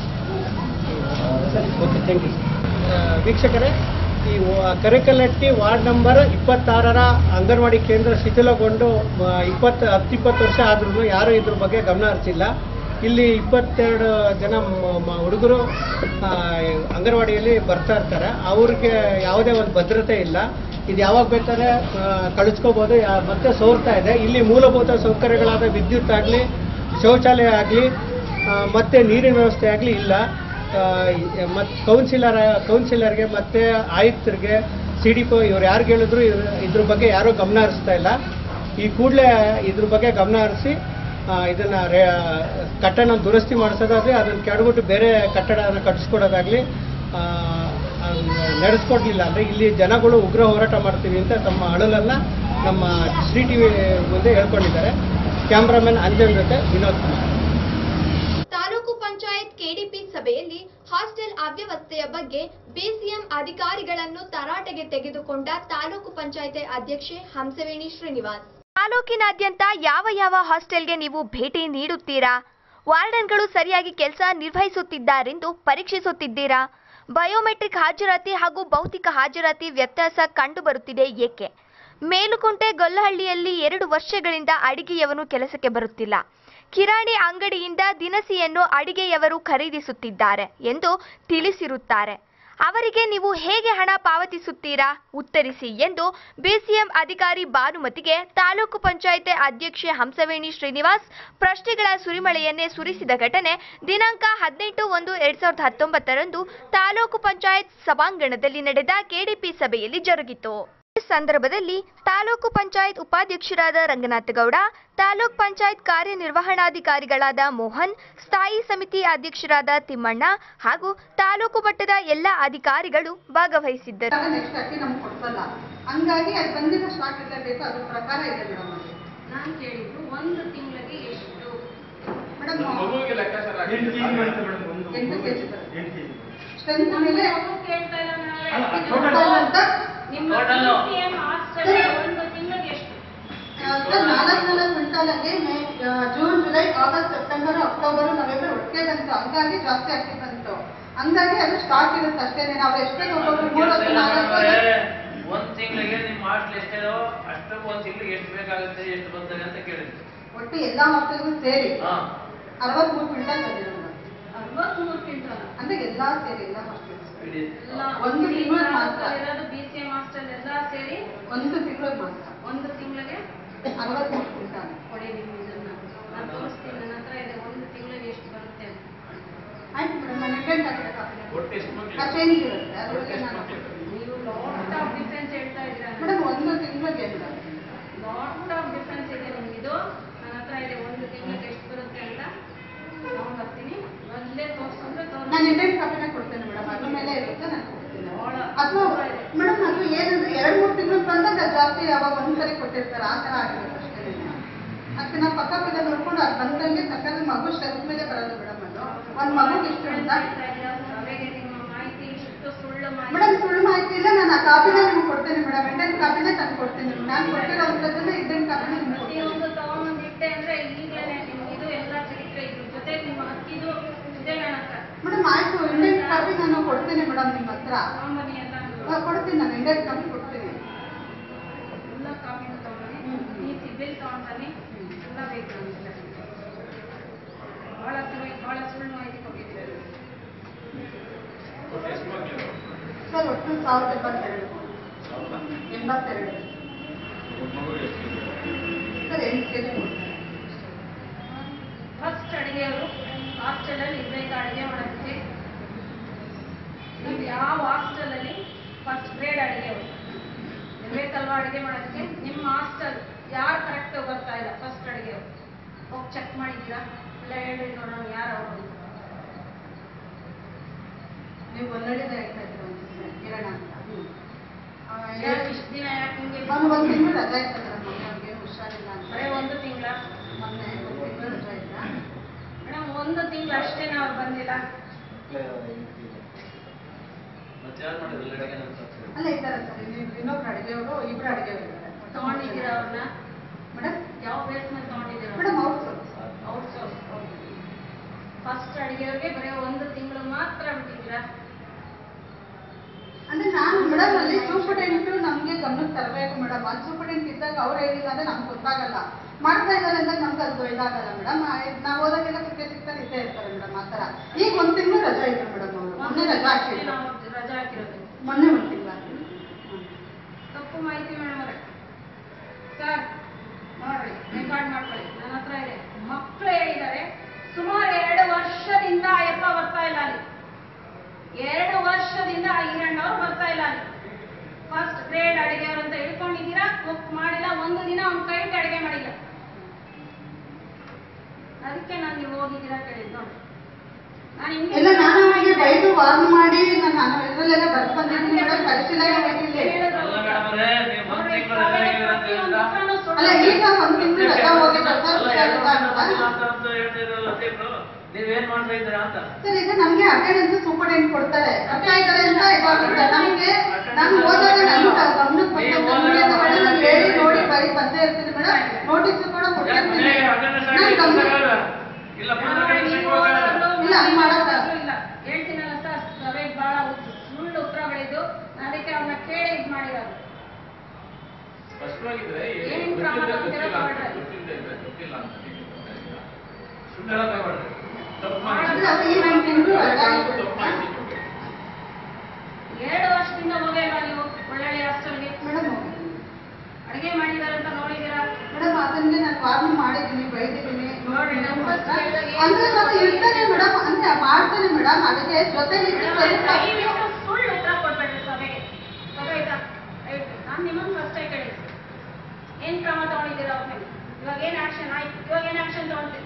ಸರಿ ಓಕೆ ಥ್ಯಾಂಕ್ ಯು ವೀಕ್ಷಕರೇ ಈ ವ- ಕರಿಕಲಟ್ಟಿ ವಾರ್ಡ್ ನಂಬರ್ ಇಪ್ಪತ್ತಾರರ ಅಂಗನವಾಡಿ ಕೇಂದ್ರ ಶಿಥಿಲಗೊಂಡು ಮ- ಇಪ್ಪತ್ತು ಹತ್ತಿಪ್ಪತ್ತು ವರ್ಷ ಆದ್ರೂ ಯಾರೂ ಇದ್ರ ಬಗ್ಗೆ ಗಮನ ಹರಿಸಿಲ್ಲ ಇಲ್ಲಿ ಇಪ್ಪತ್ತೆರಡು ಜನ ಮ- ಮ- ಹುಡುಗರು ಆ, ಅಂಗನವಾಡಿಯಲ್ಲಿ ಬರ್ತಾ ಇರ್ತಾರೆ ಅವ್ರಿಗೆ ಯಾವುದೇ ಒಂದು ಭದ್ರತೆ ಇಲ್ಲ ಇದು ಯಾವಾಗ ಬೇಕಾದ್ರೆ ಆ, ಕಳಿಸ್ಕೋಬೋದು ಯಾ- ಮತ್ತೆ ಸೋರ್ತಾ ಇದೆ ಇಲ್ಲಿ ಮೂಲಭೂತ ಸೌಕರ್ಯಗಳಾದ ವಿದ್ಯುತ್ ಆಗಲಿ ಶೌಚಾಲಯ ಆಗಲಿ ಮತ್ತೆ ನೀರಿನ ವ್ಯವಸ್ಥೆ ಆಗಲಿ ಇಲ್ಲ ಮತ್ತು ಕೌನ್ಸಿಲರ್ ಕೌನ್ಸಿಲರ್ಗೆ ಮತ್ತು ಆಯುಕ್ತರಿಗೆ ಸಿ ಡಿ ಪಿ ಇವ್ರು ಯಾರಿಗೆ ಹೇಳಿದ್ರು ಇವ್ರು- ಇದ್ರ ಬಗ್ಗೆ ಯಾರೂ ಗಮನ ಹರಿಸ್ತಾ ಇಲ್ಲ ಈ ಕೂಡಲೇ ಇದ್ರ ಬಗ್ಗೆ ಗಮನ ಹರಿಸಿ ಇದನ್ನು ರೇ ಕಟ್ಟಡ ದುರಸ್ತಿ ಮಾಡಿಸೋದಾಗಲಿ ಅದನ್ನು ಕೆಡಬಿಟ್ಟು ಬೇರೆ ಕಟ್ಟಡನ ಕಟ್ಟಿಸ್ಕೊಡೋದಾಗಲಿ ನಡೆಸ್ಕೊಡ್ಲಿಲ್ಲ ಅಂದರೆ ಇಲ್ಲಿ ಜನಗಳು ಉಗ್ರ ಹೋರಾಟ ಮಾಡ್ತೀವಿ ಅಂತ ತಮ್ಮ ಅಳಲನ್ನು ನಮ್ಮ ಶ್ರೀ ಟಿ ವಿ ಮುಂದೆ ಹೇಳ್ಕೊಂಡಿದ್ದಾರೆ ಕ್ಯಾಮ್ರಾಮನ್ ಅಂಜನ್ ಜೊತೆ ವಿನೋದ್ ಕುಮಾರ್ ತಾಲೂಕು ಪಂಚಾಯತ್ ಕೆಡಿಪಿ ಸಭೆಯಲ್ಲಿ ಹಾಸ್ಟೆಲ್ ಅವ್ಯವಸ್ಥೆಯ ಬಗ್ಗೆ ಬಿಸಿಎಂ ಅಧಿಕಾರಿಗಳನ್ನು ತರಾಟೆಗೆ ತೆಗೆದುಕೊಂಡ ತಾಲೂಕು ಪಂಚಾಯತ್ ಅಧ್ಯಕ್ಷೆ ಹಂಸವೇಣಿ ಶ್ರೀನಿವಾಸ್ ತಾಲೂಕಿನಾದ್ಯಂತ ಯಾವ ಯಾವ ಹಾಸ್ಟೆಲ್ಗೆ ನೀವು ಭೇಟಿ ನೀಡುತ್ತೀರಾ ವಾರ್ಡನ್ಗಳು ಸರಿಯಾಗಿ ಕೆಲಸ ನಿರ್ವಹಿಸುತ್ತಿದ್ದಾರೆಂದು ಪರೀಕ್ಷಿಸುತ್ತಿದ್ದೀರಾ ಬಯೋಮೆಟ್ರಿಕ್ ಹಾಜರಾತಿ ಹಾಗೂ ಭೌತಿಕ ಹಾಜರಾತಿ ವ್ಯತ್ಯಾಸ ಕಂಡುಬರುತ್ತಿದೆ ಏಕೆ ಮೇಲುಕುಂಟೆ ಗೊಲ್ಲಹಳ್ಳಿಯಲ್ಲಿ ಎರಡು ವರ್ಷಗಳಿಂದ ಅಡಿಗೆಯವನು ಕೆಲಸಕ್ಕೆ ಬರುತ್ತಿಲ್ಲ ಕಿರಾಣಿ ಅಂಗಡಿಯಿಂದ ದಿನಸಿಯನ್ನು ಅಡಿಗೆಯವರು ಖರೀದಿಸುತ್ತಿದ್ದಾರೆ ಎಂದು ತಿಳಿಸಿರುತ್ತಾರೆ ಅವರಿಗೆ ನೀವು ಹೇಗೆ ಹಣ ಪಾವತಿಸುತ್ತೀರಾ ಉತ್ತರಿಸಿ ಎಂದು ಬಿಸಿಎಂ ಅಧಿಕಾರಿ ಭಾನುಮತಿಗೆ ತಾಲೂಕು ಪಂಚಾಯತ್ ಅಧ್ಯಕ್ಷೆ ಹಂಸವೇಣಿ ಶ್ರೀನಿವಾಸ್ ಪ್ರಶ್ನೆಗಳ ಸುರಿಮಳೆಯನ್ನೇ ಸುರಿಸಿದ ಘಟನೆ ದಿನಾಂಕ ಹದಿನೆಂಟು ಒಂದು ಎರಡ್ ಸಾವಿರದ ಹತ್ತೊಂಬತ್ತರಂದು ತಾಲೂಕು ಪಂಚಾಯತ್ ಸಭಾಂಗಣದಲ್ಲಿ ನಡೆದ ಕೆಡಿಪಿ ಸಭೆಯಲ್ಲಿ ಜರುಗಿತು ಈ ಸಂದರ್ಭದಲ್ಲಿ ತಾಲೂಕು ಪಂಚಾಯತ್ ಉಪಾಧ್ಯಕ್ಷರಾದ ರಂಗನಾಥಗೌಡ ತಾಲೂಕ್ ಪಂಚಾಯತ್ ಕಾರ್ಯನಿರ್ವಹಣಾಧಿಕಾರಿಗಳಾದ ಮೋಹನ್ ಸ್ಥಾಯಿ ಸಮಿತಿ ಅಧ್ಯಕ್ಷರಾದ ತಿಮ್ಮಣ್ಣ ಹಾಗೂ ತಾಲೂಕು ಮಟ್ಟದ ಎಲ್ಲ ಅಧಿಕಾರಿಗಳು ಭಾಗವಹಿಸಿದ್ದರು ನೆಕ್ಸ್ಟ್ ಅಕ್ಕಿ ನಮ್ಗೆ ಕೊಡ್ಸಲ್ಲ ಹಂಗಾಗಿ ಅದು ಬಂದಿರೋ ಸ್ಟಾಕ್ ಇರಲೇಬೇಕು ಅದ್ರ ಪ್ರಕಾರ ಇದೆ ಮೇಡಮ್ ಅದು ನಾನು ಕೇಳಿದ್ದು ಒಂದು ತಿಂಗಳಿಗೆ ಎಷ್ಟು ಮೇಡಮ್ ಎಂಟು ಕೆ ಜಿ ಸ್ಟ್ರೆಂತ್ ಮೇಲೆ ಮಗು ಕೇಳ್ತಾ ಇಲ್ಲ ನಾವೇ total ಅಂತ ನಿಮ್ಮ PCM ಹಾಸ್ಟೆಲ್ ಒಂದು ತಿಂಗಳಿಗೆ ಎಷ್ಟು ಸರ್ ನಾಲ್ಕು ನಾಲ್ಕು ಕ್ವಿಂಟಾಲಗೆ ಮೇ ಆ, June July August September October November ಒಟ್ಟಿಗೆ ಬಂತು ಹಂಗಾಗಿ ಜಾಸ್ತಿ ಅಕ್ಕಿ ಬಂತು ಹಂಗಾಗಿ ಅದು ಸ್ಟಾಕ್ ಇರುತ್ತೆ ಅಷ್ಟೇನೆ ನಾವು ಎಷ್ಟೇ ಒಬ್ಬೊಬ್ರು ಮೂರು ಹೊತ್ತು ನಾಲ್ಕು ಹೊತ್ತು ಒಂದ್ ತಿಂಗಳಿಗೆ ನಿಮ್ಮ ಹಾಸ್ಟೆಲ್ ಎಷ್ಟಿದೋ ಅಷ್ಟಕ್ಕೆ ಒಂದ್ ತಿಂಗಳಿಗೆ ಎಷ್ಟು ಬೇಕಾಗುತ್ತೆ ಎಷ್ಟು ಬರ್ತದೆ ಅಂತ ಕೇಳಿದ್ವಿ ಒಟ್ಟು ಎಲ್ಲ ಹಾಸ್ಟೆಲ್ಗೂ ಸೇರಿ ಹಾ ಅರವತ್ಮೂರು ಕ್ವಿಂಟಲ್ ಬಂದಿದೆ ಮೇಡಮ್ ಅರವತ್ಮೂರು ಕ್ವಿಂಟಲ್ ಅಂದ್ರೆ ಎಲ್ಲಾ ಸೇರಿ ಎಲ್ಲ ಹಾಸ್ಟೆಲ್ ಇಡೀ ಎಲ್ಲ ಒಂದು ತಿಂಗಳು ಮಾತ್ರ. ಇರೋದು ಬಿ ಸಿ ಎಂ ಹಾಸ್ಟೆಲ್ ಎಲ್ಲ ಸೇರಿ ಒಂದು ತಿಂಗಳಿಗೆ ಮಾತ್ರ ಒಂದು ತಿಂಗಳಿಗೆ ಅರವತ್ಮೂರು ಕ್ವಿಂಟಲ್ ಕೊಡಿ ನೀವು ಇದನ್ನ ನಾನು ತೋರಿಸ್ತೀನಿ ನನ್ನ ಹತ್ರ ಇದೆ ಒಂದು ತಿಂಗಳಿಗೆ ಎಷ್ಟು ಬರುತ್ತೆ ಅಂತ ಆಯ್ತು ಮೇಡಮ್ ನಾನು ಅಟೆಂಡ್ ಆಗಬೇಕಾ ಒಟ್ಟು ಎಷ್ಟು ಮಕ್ಳು? ಅಟೆಂಡ್ ಇರುತ್ತೆ ಅದ್ರ ಬಗ್ಗೆ ನಾನು ನೀವು ಲಾಟ್ ಆಫ್ ಡಿಫ್ರೆನ್ಸ್ ಹೇಳ್ತಾ ಇದ್ದೀರಾ ಮೇಡಮ್ ಒಂದು ತಿಂಗಳಿಗೆ ಮೇಡಮ್ ಲಾಟ್ ಆಫ್ ಡಿಫ್ರೆನ್ಸ್ ಇದೆ ನಿಮ್ಗೆ ಇದು ನನ್ನ ಹತ್ರ ಇದೆ ಒಂದು ತಿಂಗಳಿಗೆ ಎಷ್ಟು ಬರುತ್ತೆ ಅಂತ ತಗೊಂಡ್ಬರ್ತೀನಿ ಅಲ್ಲೇ ತೋರಿಸಿದ್ರೆ ನಾನು ಇಂಡಿಯನ್ ಕಾಪಿನ ಕೊಡ್ತೇನೆ ಮೇಡಮ್ ಅದ್ರ ಮೇಲೆ ಇರುತ್ತೆ ನಾನು ಕೊಡ್ತೀನಿ ಅಥವಾ ಮೇಡಮ್ ಅದು ಏನಂದ್ರೆ ಎರಡು ಮೂರು ತಿಂಗಳು ಬಂದಾಗ ಜಾಸ್ತಿ ಯಾವಾಗ ಒಂದ್ಸರಿ ಕೊಟ್ಟಿರ್ತಾರೆ ಆ ಥರ ಆಗಿರುತ್ತೆ ಅಷ್ಟೇ ಅದಕ್ಕೆ ನಾವು ಪಕ್ಕ ಪಕ್ಕ ನೋಡ್ಕೊಂಡು ಅದು ಬಂದಂಗೆ ತಕ್ಕಂಗೆ ಮಗು ಶೆಲ್ಫ್ ಮೇಲೆ ಬರೋದು ಮೇಡಮ್ ಅದು ಒಂದು ಮಗುಗೆ ಇಷ್ಟು ಅಂತ ಸಭೆಗೆ ನಿಮ್ಮ ಮಾಹಿತಿ ಇಷ್ಟು ಸುಳ್ಳು ಮೇಡಮ್ ಸುಳ್ಳು ಮಾಹಿತಿ ಇಲ್ಲ ನಾನು ಆ ಕಾಪಿನ ನಿಮ್ಗೆ ಕೊಡ್ತೇನೆ ಮೇಡಮ್ ಇಂಡಿಯನ್ ಕಾಪಿನೇ ತಂದು ಕೊಡ್ತೀನಿ ನಾನು ಕೊಟ್ಟಿರೋಂಥದ್ದನ್ನ ಇಂಡಿಯನ್ ಕಾಪಿನ ನಿಮ್ಗೆ ಕೊಡ್ತೀನಿ ಪ್ರತಿಯೊಂದು ತಗೊಂಬಂದು ಇಟ್ಟೆ ಅಂದ್ರೆ ಈಗಲೇ ನಿಮ್ಗೆ ಇದು ಎಲ್ಲ ಚರಿತ್ರೆ ಇದ್ರ ಜೊತೆ ನಿಮ್ಮ ಹಕ್ಕಿದು ಇದೆ ನನ್ನ ಹತ್ರ ಮೇಡಮ್ ಆಯ್ತು ಇಂಡಿಯನ್ ಕಾಪಿ ನಾನು ಕೊಡ್ತೀನಿ ಮೇಡಮ್ ನಿಮ್ಮ ಹತ್ರ ತಗೊಂಬನ್ನಿ ಅಂತ ಆ, ಕೊಡ್ತೀನಿ ನಾನು ಇಂಡಿಯನ್ ಕಾಪಿ ಕೊಡ್ತೀನಿ ಎಲ್ಲ ಕಾಪಿನ ತಗೊಂಬನ್ನಿ ಈ ಸಿಬಿಲ್ ತಗೊಂಡ್ಬನ್ನಿ ಎಲ್ಲ ಬೇಕು ನಮ್ಗೆ ಭಾಳ ಸುಳ್ಳು ಭಾಳ ಸುಳ್ಳು ಮಾಹಿತಿ ಕೊಟ್ಟಿದ್ದೀರಿ ಸರ್ ಒಟ್ಟು ಸಾವಿರದ ಎಂಬತ್ತೆರಡು ಎಂಬತ್ತೆರಡು ಸರ್ ಎಂಟು ಕೆ ಜಿ ಫಸ್ಟ್ ಅಡಿಗೆಯವರು ಹಾಸ್ಟೆಲಲ್ಲಿ ಇರ್ಬೇಕು ಅಡಿಗೆ ಮಾಡೋದಕ್ಕೆ ನೀವು ಯಾವ ಹಾಸ್ಟೆಲಲ್ಲಿ ಫಸ್ಟ್ ಗ್ರೇಡ್ ಅಡಿಗೆಯವರು ಇರ್ಬೇಕಲ್ವಾ ಅಡಿಗೆ ಮಾಡೋದಕ್ಕೆ ನಿಮ್ಮ ಹಾಸ್ಟೆಲ್ ಯಾರು ಕರೆಕ್ಟ್ ಬರ್ತಾ ಇಲ್ಲ ಫಸ್ಟ್ ಅಡಿಗೆಯವರು ಹೋಗಿ ಚೆಕ್ ಮಾಡಿದ್ದೀರಾ ಇಲ್ಲ ಹೇಳಿ ನೋಡೋಣ ಯಾರು ಅವರು ನೀವು ಒನ್ನಡಿದ ಹೇಳ್ತಾ ಇದ್ರು ಅನ್ಸುತ್ತೆ ಕಿರಣ ಅಂತ ಆ, ಯಾರು ಇಷ್ಟು ದಿನ ಯಾಕೆ ಹಿಂಗೆ ನಾನು ಒಂದು ತಿಂಗಳು ರಜಾ ಇರ್ತದೆ ಮೊನ್ನೆ ಅವ್ರಿಗೆ ಹುಷಾರಿಲ್ಲ ಅಂತ ಬರೀ ಒಂದು ತಿಂಗಳ ಮೊನ್ನೆ ಒಂದು ತಿಂಗಳು ರಜಾ ಇಲ್ಲ ಮೇಡಮ್ ಒಂದು ತಿಂಗಳು ಅಷ್ಟೇನ ಅವ್ರು ಬಂದಿಲ್ಲ ಮತ್ತೆ ಯಾರು ಮಾಡಿದ್ರಲ್ಲ ಅಡಿಗೆ ಅಂತ ಅಲ್ಲ ಇದ್ದಾರೆ ಸರ್ ಇಲ್ಲಿ ಇನ್ನೊಬ್ರು ಅಡಿಗೆಯವರು ಇಬ್ರು ಅಡಿಗೆಯವರು ಇದ್ದಾರೆ ತಗೊಂಡಿದ್ದೀರಾ ಅವ್ರನ್ನ ಮೇಡಮ್ ಯಾವ ಬೇಸ್ ಮೇಲೆ ತಗೊಂಡಿದ್ದೀರಾ ಮೇಡಮ್ ಅವ್ರು ಔಟ್ಸೋರ್ಸ್ ಫಸ್ಟ್ ಅಡಿಗೆಯವ್ರಿಗೆ ಬರೀ ಒಂದು ತಿಂಗಳು ಮಾತ್ರ ಬಿಟ್ಟಿದ್ದೀರಾ ಅಂದ್ರೆ ನಾನು ಮೇಡಮ್ ಅಲ್ಲಿ ಸೂಪರ್ಡೆಂಟ್ ನಮ್ಗೆ ಗಮನಕ್ಕೆ ತರಬೇಕು ಮೇಡಮ್ ಅಲ್ಲಿ ಸೂಪರ್ಡೆಂಟ್ ಇದ್ದಾಗ ಅವ್ರು ಹೇಳಿಲ್ಲ ಅಂದ್ರೆ ನಮ್ಗೆ ಗೊತ್ತಾಗಲ್ಲ ಮಾಡ್ತಾ ಇದ್ದಾರೆ ಅಂದಾಗ ನಮ್ಗೆ ಅದು ಇದಾಗಲ್ಲ ಮೇಡಮ್ ನಾವು ಹೋದಾಗೆಲ್ಲ ಸಿಕ್ಕೇ ಸಿಗ್ತಾರೆ ಇದ್ದೇ ಇರ್ತಾರೆ ಮೇಡಮ್ ಆ ಥರ ಈಗ ಒಂದು ತಿಂಗಳು ರಜಾ ಇದ್ರು ಮೇಡಮ್ ಅವರು ಮೊನ್ನೆ ರಜಾ ಹಾಕಿದ್ರು ನಾವು ರಜಾ ಹಾಕಿರೋದು ಮೊನ್ನೆ ಒಂದು ತಿಂಗಳು ತಪ್ಪು ಮಾಹಿತಿ ಮೇಡಮ್ ಅವರೇ ಸರ್ ನೋಡ್ರಿ ರೆಕಾರ್ಡ್ ಮಾಡ್ಕೊಳ್ಳಿ ನನ್ನ ಹತ್ರ ಇದೆ ಮಕ್ಕಳು ಹೇಳಿದ್ದಾರೆ ಸುಮಾರು ಎರಡು ವರ್ಷದಿಂದ ಅಯ್ಯಪ್ಪ ಬರ್ತಾ ಇಲ್ಲ ಅಲ್ಲಿ ಎರಡು ವರ್ಷದಿಂದ ಆ ಈರಣ್ಣವ್ರು ಬರ್ತಾ ಇಲ್ಲ ಅಲ್ಲಿ ಫಸ್ಟ್ ಗ್ರೇಡ್ ಅಡಿಗೆಯವರು ಅಂತ ಇಟ್ಕೊಂಡಿದ್ದೀರಾ ಕುಕ್ ಮಾಡಿಲ್ಲ ಒಂದು ದಿನ ಅವ್ನ ಕೈಗೆ ಅಡಿಗೆ ಮಾಡಿಲ್ಲ ಅದಕ್ಕೆ ನಾನು ನೀವು ಹೋಗಿದ್ದೀರಾ ಕೇಳಿದ್ದು ನೋಡಿ ನಾನು ಹಿಂಗೆ ಇಲ್ಲ ನಾನು ಅವನಿಗೆ ಬೈದು ವಾರ್ನ್ ಮಾಡಿ ನಾನು ಇದರಲ್ಲೆಲ್ಲ ಬರ್ದು ಬಂದಿದ್ದೀನಿ ಮೇಡಮ್ ಪರಿಶೀಲನೆ ಹೋಗಿಲ್ಲ ಅಲ್ಲ ಮೇಡಮ್ ಅವರೇ ನೀವು ಒಂದು ತಿಂಗಳು ರಜೆ ಆಗಿದ್ದೀರ ಅಂತ ಹೇಳಿದ್ರಾ? ಅಲ್ಲ ಈಗ ಒಂದು ತಿಂಗಳು ರಜಾ ಹೋಗಿದೆ ಸರ್ ಅಲ್ಲ ಎರಡು ಹುಷಾರಿಲ್ಲ ವರ್ಷ ಅಂತ. ಬಂದಿಲ್ಲ ಅಂತ ಅಂತ ಹೇಳ್ತಾ ಇದ್ರಲ್ಲ ಟೀಮ್ರು. ನೀವೇನ್ ಮಾಡ್ತಾ ಇದ್ದೀರಾ ಅಂತ ಸರ್ ಈಗ ನಮ್ಗೆ ಅಟೆಂಡೆನ್ಸ್ ಸೂಪರ್ಡೆಂಟ್ ಕೊಡ್ತಾರೆ ಬರ್ತಾ ಇದ್ದಾರೆ ಅಂತ ಇದಾಗುತ್ತೆ ನಮ್ಗೆ ನಾನು ಹೋದಾಗ ನನ್ನ ಗಮನಕ್ಕೆ ನೀವು ಬಂದಂತೆ ಹೋದಾಗ ನಮ್ಗೆ ನಾನು ಹೇಳಿ ನೋಡಿ ಬರೀ ಬಂದೇ ಇರ್ತೀನಿ ಮೇಡಮ್ ನೋಟಿಸ್ ಕೂಡ ಯಾಕೆ ಕೊಟ್ಟಿರ್ತೀನಿ ಮನೆಗೆ attendance ನಾನು ಆಗಿ ಗಮನ ಹೋಗಲ್ಲ? ಇಲ್ಲ ಪುನಃ ಕಳಿಸಿ ಹೋಗಲ್ಲ. ಇಲ್ಲ, ಹಂಗ್ ಮಾಡಲ್ಲ. ಇಲ್ಲ ಹೇಳ್ತೀನಲ್ಲ ಸರ್ ಸಭೆಗೆ ಬಹಳ ಸುಳ್ಳು ಉತ್ತರಗಳಿದ್ದು ಅದಕ್ಕೆ ಅವ್ರನ್ನ ಕೇಳಿ ಇದು ಮಾಡಿರೋದು ಸ್ಪಷ್ಟವಾಗಿದ್ರೆ ಏನೇನ್ ಕ್ರಮ ತಗೊಂತೀರೋ ತಗೊಳ್ರಿ. ಗೊತ್ತಿಲ್ಲ ಅಂತ ಸುಳ್ಳು ಹೇಳಕ್ ಹೋಗ್ಬೇಡ್ರಿ. ತಪ್ಪು ಇಲ್ಲ, ಮಾಹಿತಿ. ಈ ಒಂದು ತಿಂಗಳು ರಜಾ ತಪ್ಪು ಇತ್ತು. ಮಾಹಿತಿ ಕೊಡಿ. ಎರಡು ವರ್ಷದಿಂದ ಹೋಗೇ ಇಲ್ಲ ನೀವು ಒಳ್ಳೊಳ್ಳೆ ಹಾಸ್ಟೆಲ್ಗೆ ಮೇಡಮ್ ಅಡಿಗೆ ಮಾಡಿದಾರೆ ಅಂತ ನೋಡಿದ್ದೀರಾ ಮೇಡಮ್ ಅದನ್ನೇ ನಾನು ವಾರ್ನ್ ಮಾಡಿದ್ದೀನಿ ಬೈದಿದ್ದೀನಿ ನೋಡಿ, ನಮ್ಮ first ಹೇಳಿದಾಗ ಏನು ಅಂದ್ರೆ ನಾನು ಇರ್ತಾನೆ ಮೇಡಮ್ ಅಂದ್ರೆ ಮಾಡ್ತಾನೆ ಮೇಡಮ್ ಅದಕ್ಕೆ ಜೊತೆಲಿ ಇದ್ದು ಸ್ವಲ್ಪ ದಯವಿಟ್ಟು ಸುಳ್ಳು ಉತ್ತರ ಕೊಡ್ಬೇಡ್ರಿ ಸಭೆಗೆ ಸಭೆ ಆಯ್ತಾ ದಯವಿಟ್ಟು ನಾನು ನಿಮ್ಮನ್ನು ಫಸ್ಟೇ ಕೇಳಿ ಏನ್ ಕ್ರಮ ತಗೊಂಡಿದ್ದೀರಾ ಅವ್ರ ಮೇಲೆ ಇವಾಗ ಏನ್ ಆಕ್ಷನ್ ಆಯ್ತು ಇವಾಗ ಏನ್ ಆಕ್ಷನ್ ತಗೊಂತೀವಿ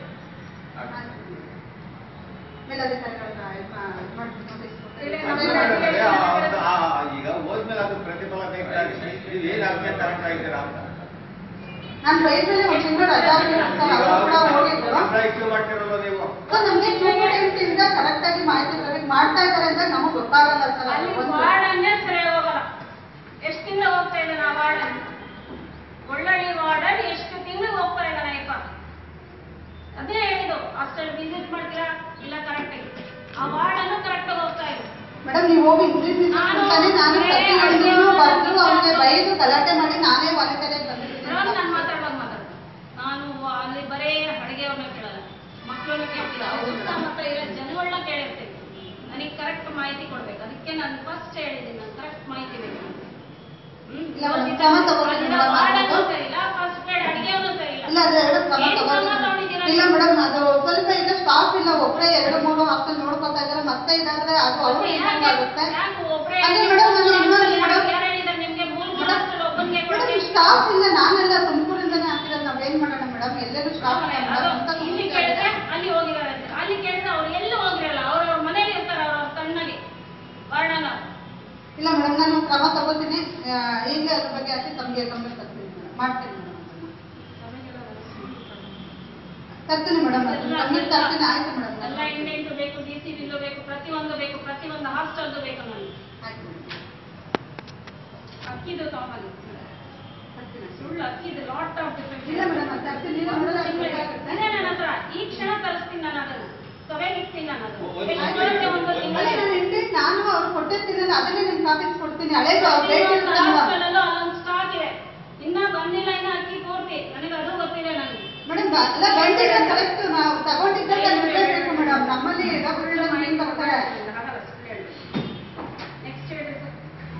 ಮೇಲಧಿಕಾರಿಗಳನ್ನ ಇದು ಮಾಡಿ notice ಇಲ್ಲ, ಕೊಡ್ತಾರೆ. ನಮ್ಮ ಅದೇ ಅಡಿಗೆ ಮಾಡಿ. ಈಗ ಹೋದ್ಮೇಲೆ ಅದು ಪ್ರತಿಫಲ ಬೇಕಾಗಿ ನೀವು ಏನು ಅರ್ಥ ತಗೊಂಡ್ತಾ ಇದ್ದೀರಾ ಅಂತ ನಾನು ಬೈದಲ್ಲಿ ಒಂದು ತಿಂಗಳು ರಜಾ ಹಾಕಿರೋದು ಸರ್ ಅವರು ಕೂಡ ಹೋಗಿದ್ರು ಅಪ್ಲೈ ಮಾಡ್ತಿರಲ್ಲ ನೀವು ಸೊ ನಮಗೆ ಸ್ಟೂಡೆಂಟ್ ಇಂದ ಕರೆಕ್ಟ್ ಆಗಿ ಮಾಹಿತಿ ಬರಬೇಕು ಮಾಡ್ತಾ ಇದ್ದಾರೆ ಅಂತ ನಮಗೆ ಗೊತ್ತಾಗಲ್ಲ ಸರ್ ಅದು ಅಲ್ಲಿ ಒಂದು. ವಾರ್ಡನ್ನೇ ಸರಿ ಹೋಗಲ್ಲ ಎಷ್ಟು ತಿಂಗಳು ಹೋಗ್ತಾ ಇದ್ದಾನೆ ಆ ವಾರ್ಡನ್ ಒಳ್ಳೊಳ್ಳೆ ವಾರ್ಡನ್ ಎಷ್ಟು ತಿಂಗಳು ಹೋಗ್ತಾ ಇದ್ದಾನೆ ಅಯ್ಯಪ್ಪ ಅದೇ ಹೇಳಿದ್ದು ಹಾಸ್ಟೆಲ್ ವಿಸಿಟ್ ಮಾಡ್ತೀರಾ ಇಲ್ಲ ಕರೆಕ್ಟ್ ಆಗಿ ಆ ವಾರ್ಡನ್ನು ಕರೆಕ್ಟ್ ಆಗಿ ಹೋಗ್ತಾ ಇದೆ ಮೇಡಮ್ ನೀವು ಹೋಗಿ ಇಂಗ್ಲಿಷ್ ನಾನು ಅಂತಾನೆ ನಾನು ಬರೇ ಪ್ರತಿಯೊಂದನ್ನು ಅಡ್ಗೆ ಬರೆದು ಅವ್ರಿಗೆ ಮಾಡೋದು. ಬೈದು ಗಲಾಟೆ ಮಾಡಿ ನಾನೇ ಹೊರಗಡೆ ಬಂದಿದ್ದೀನಿ ನಾನು ನಾನು ಮಾತಾಡುವಾಗ ಮಾತಾಡ ನಾನು ಅಲ್ಲಿ ಬರೇ ಅಡುಗೆಯವ್ರನ್ನ ಕೇಳಲ್ಲ ಮಕ್ಕಳನ್ನ ಕೇಳ್ತಿಲ್ಲ ಅವ್ರ ಸುತ್ತಮುತ್ತ ಇರೋ ಜನಗಳನ್ನ ಕೇಳಿರ್ತೀನಿ ನನಗೆ ಕರೆಕ್ಟ್ ಮಾಹಿತಿ ಕೊಡ್ಬೇಕು ಅದಕ್ಕೆ ನಾನು ಫಸ್ಟ್ ಹೇಳಿದ್ದೀನಿ ನಾನು ಕರೆಕ್ಟ್ ಮಾಹಿತಿ ಬೇಕು ನನಗೆ. ಹ್ಮ್? ಇಲ್ಲ, ಒಂದು ಕ್ರಮ ತಗೊಳ್ತೀನಿ ಅಲ್ಲಿರೋ ಮೇಡಮ್ ವಾರ್ಡನ್ನು ನಾನು. ಸರಿ ಇಲ್ಲ ಫಸ್ಟ್ ಗ್ರೇಡ್ ಅಡುಗೆಯವ್ರನ್ನೂ ಸರಿ ಇಲ್ಲ ಇಲ್ಲ ಅದು ಎರಡು ಕ್ರಮ ಏನ್ ಕ್ರಮ ತಗೊಳ್ತೀನಿ ತಗೊಂಡಿದ್ದೀರಾ ಇಲ್ಲ ನೀವು? ಮೇಡಮ್ ಅದು ಸ್ವಲ್ಪ ಈಗ ಸ್ಟಾಫ್ ಇಲ್ಲ ಒಬ್ಬರೇ ಎರಡು ಮೂರು ಹಾಸ್ಟೆಲ್ ನೋಡ್ಕೊತಾ ಇದ್ದಾರೆ ಮತ್ತೆ ಇದಾದ್ರೆ ಅದು ಅವ್ರು ಯಾಕೆ- ಆಗುತ್ತೆ ಯಾಕೆ ಒಬ್ರೇ ಅದೇ ಮೇಡಮ್ ನಾನು ಇನ್ನೊಂದು ಯಾರು ಮೇಡಮ್ ಹೇಳಿದ್ದಾರೆ ನಿಮ್ಗೆ ಮೂರು ಮೂರು ಹಾಸ್ಟೆಲ್ ಒಬ್ಬನಿಗೆ ಕೊಡಿ ಮೇಡಮ್ ಸ್ಟಾಫ್ ಇಲ್ಲ ನಾನೆಲ್ಲ ತುಮಕೂರಿಂದನೇ ಹಾಕಿರೋದು ನಾವೇನ್ ಮಾಡೋಣ ಮೇಡಮ್ ಎಲ್ಲರೂ ಸ್ಟಾಫ್ ಇಲ್ಲ ಮೇಡಮ್ ಅಂತ ಇಲ್ಲಿ ಕೇಳಿದ್ರೆ ಅಲ್ಲಿ ಹೋಗಿದ್ದಾರೆ ಅಂತ. ಅಲ್ಲಿ ಇಲ್ಲ ಮೇಡಮ್ ನಾನು ಕ್ರಮ ತಗೋತೀನಿ ಆ, ಈಗಲೇ ಅದ್ರ ಬಗ್ಗೆ ಹಾಕಿ ತಮಗೆ ಗಮನ ತರ್ತೀನಿ ಮೇಡಮ್ ಮಾಡ್ತೀನಿ ಮೇಡಮ್ ತರ್ತೀನಿ ಮೇಡಮ್ ಗಮನ ತರ್ತೀನಿ ಆಯ್ತು ಮೇಡಮ್ ಎಲ್ಲ ಇಂಡೆಂಟು ಬೇಕು ಡಿ ಸಿ ಬಿಲ್ಲು ಬೇಕು ಪ್ರತಿಯೊಂದು ಬೇಕು ಪ್ರತಿಯೊಂದು ಹಾಸ್ಟೆಲ್ದು ಬೇಕು ನನಗೆ ಆಯ್ತು ಮೇಡಮ್ ಅಕ್ಕಿದು ತಗೊಂಬನ್ನಿ ಸುಳ್ಳು ಅಕ್ಕಿದು ಲಾಟ್ ಆಫ್ ಡಿಫ್ರೆಂಟ್ ಇಲ್ಲ ಮೇಡಮ್ ಅದು ತರ್ತೀನಿ ಇಲ್ಲ ಮೇಡಮ್ ಅದು ಬೇಕಾಗುತ್ತೆ. ಇದೆ ನನ್ನ ಹತ್ರ ಈ ಕ್ಷಣ ತರಿಸ್ತೀನಿ ನಾನು ಅದನ್ನು ಸವೆನ್ ಇಡ್ತೀನಿ ನಾನು ಅದು ಎಷ್ಟು ಬರುತ್ತೆ ಒಂದು ಅದೇ ತಿಂಗಳಿಗೆ ನಾನು ಇಂಡೆಂಟ್ ನಾನು ಅವ್ರು ಕೊಟ್ಟಿರ್ತೀನಲ್ಲ ಅದನ್ನೇ ನಿಮ್ಗೆ ಕಾಪೀಸ್ ಕೊಡ್ತೀನಿ ಹಳೇದು ರೇಟ್ ಇರುತ್ತೆ ಮೇಡಮ್ ಹಾಸ್ಟೆಲಲ್ಲೂ ಅಲ್ಲೊಂದು ಸ್ಟಾಕ್ ಇದೆ ಇನ್ನ ಬಂದಿಲ್ಲ ಇನ್ನ ಅಕ್ಕಿ ಪೂರ್ತಿ ನನಗೆ ಅದು ಗೊತ್ತಿದೆ ನನಗೆ ಮೇಡಮ್ ಎಲ್ಲ ಬಂದಿಲ್ಲ ಕರೆಕ್ಟ್ ನಾವು ತಗೊಂಡಿದ್ದಲ್ಲಿ ಅಲ್ಲಿ ಬಿಡಬೇಕು ಮೇಡಮ್ ನಮ್ಮಲ್ಲಿ ಈಗ ಒಳ್ಳೆ ಮನೆಯಿಂದ ತಗೋತಾರೆ ನೆಕ್ಸ್ಟ್ ಹೇಳಿ ಸರ್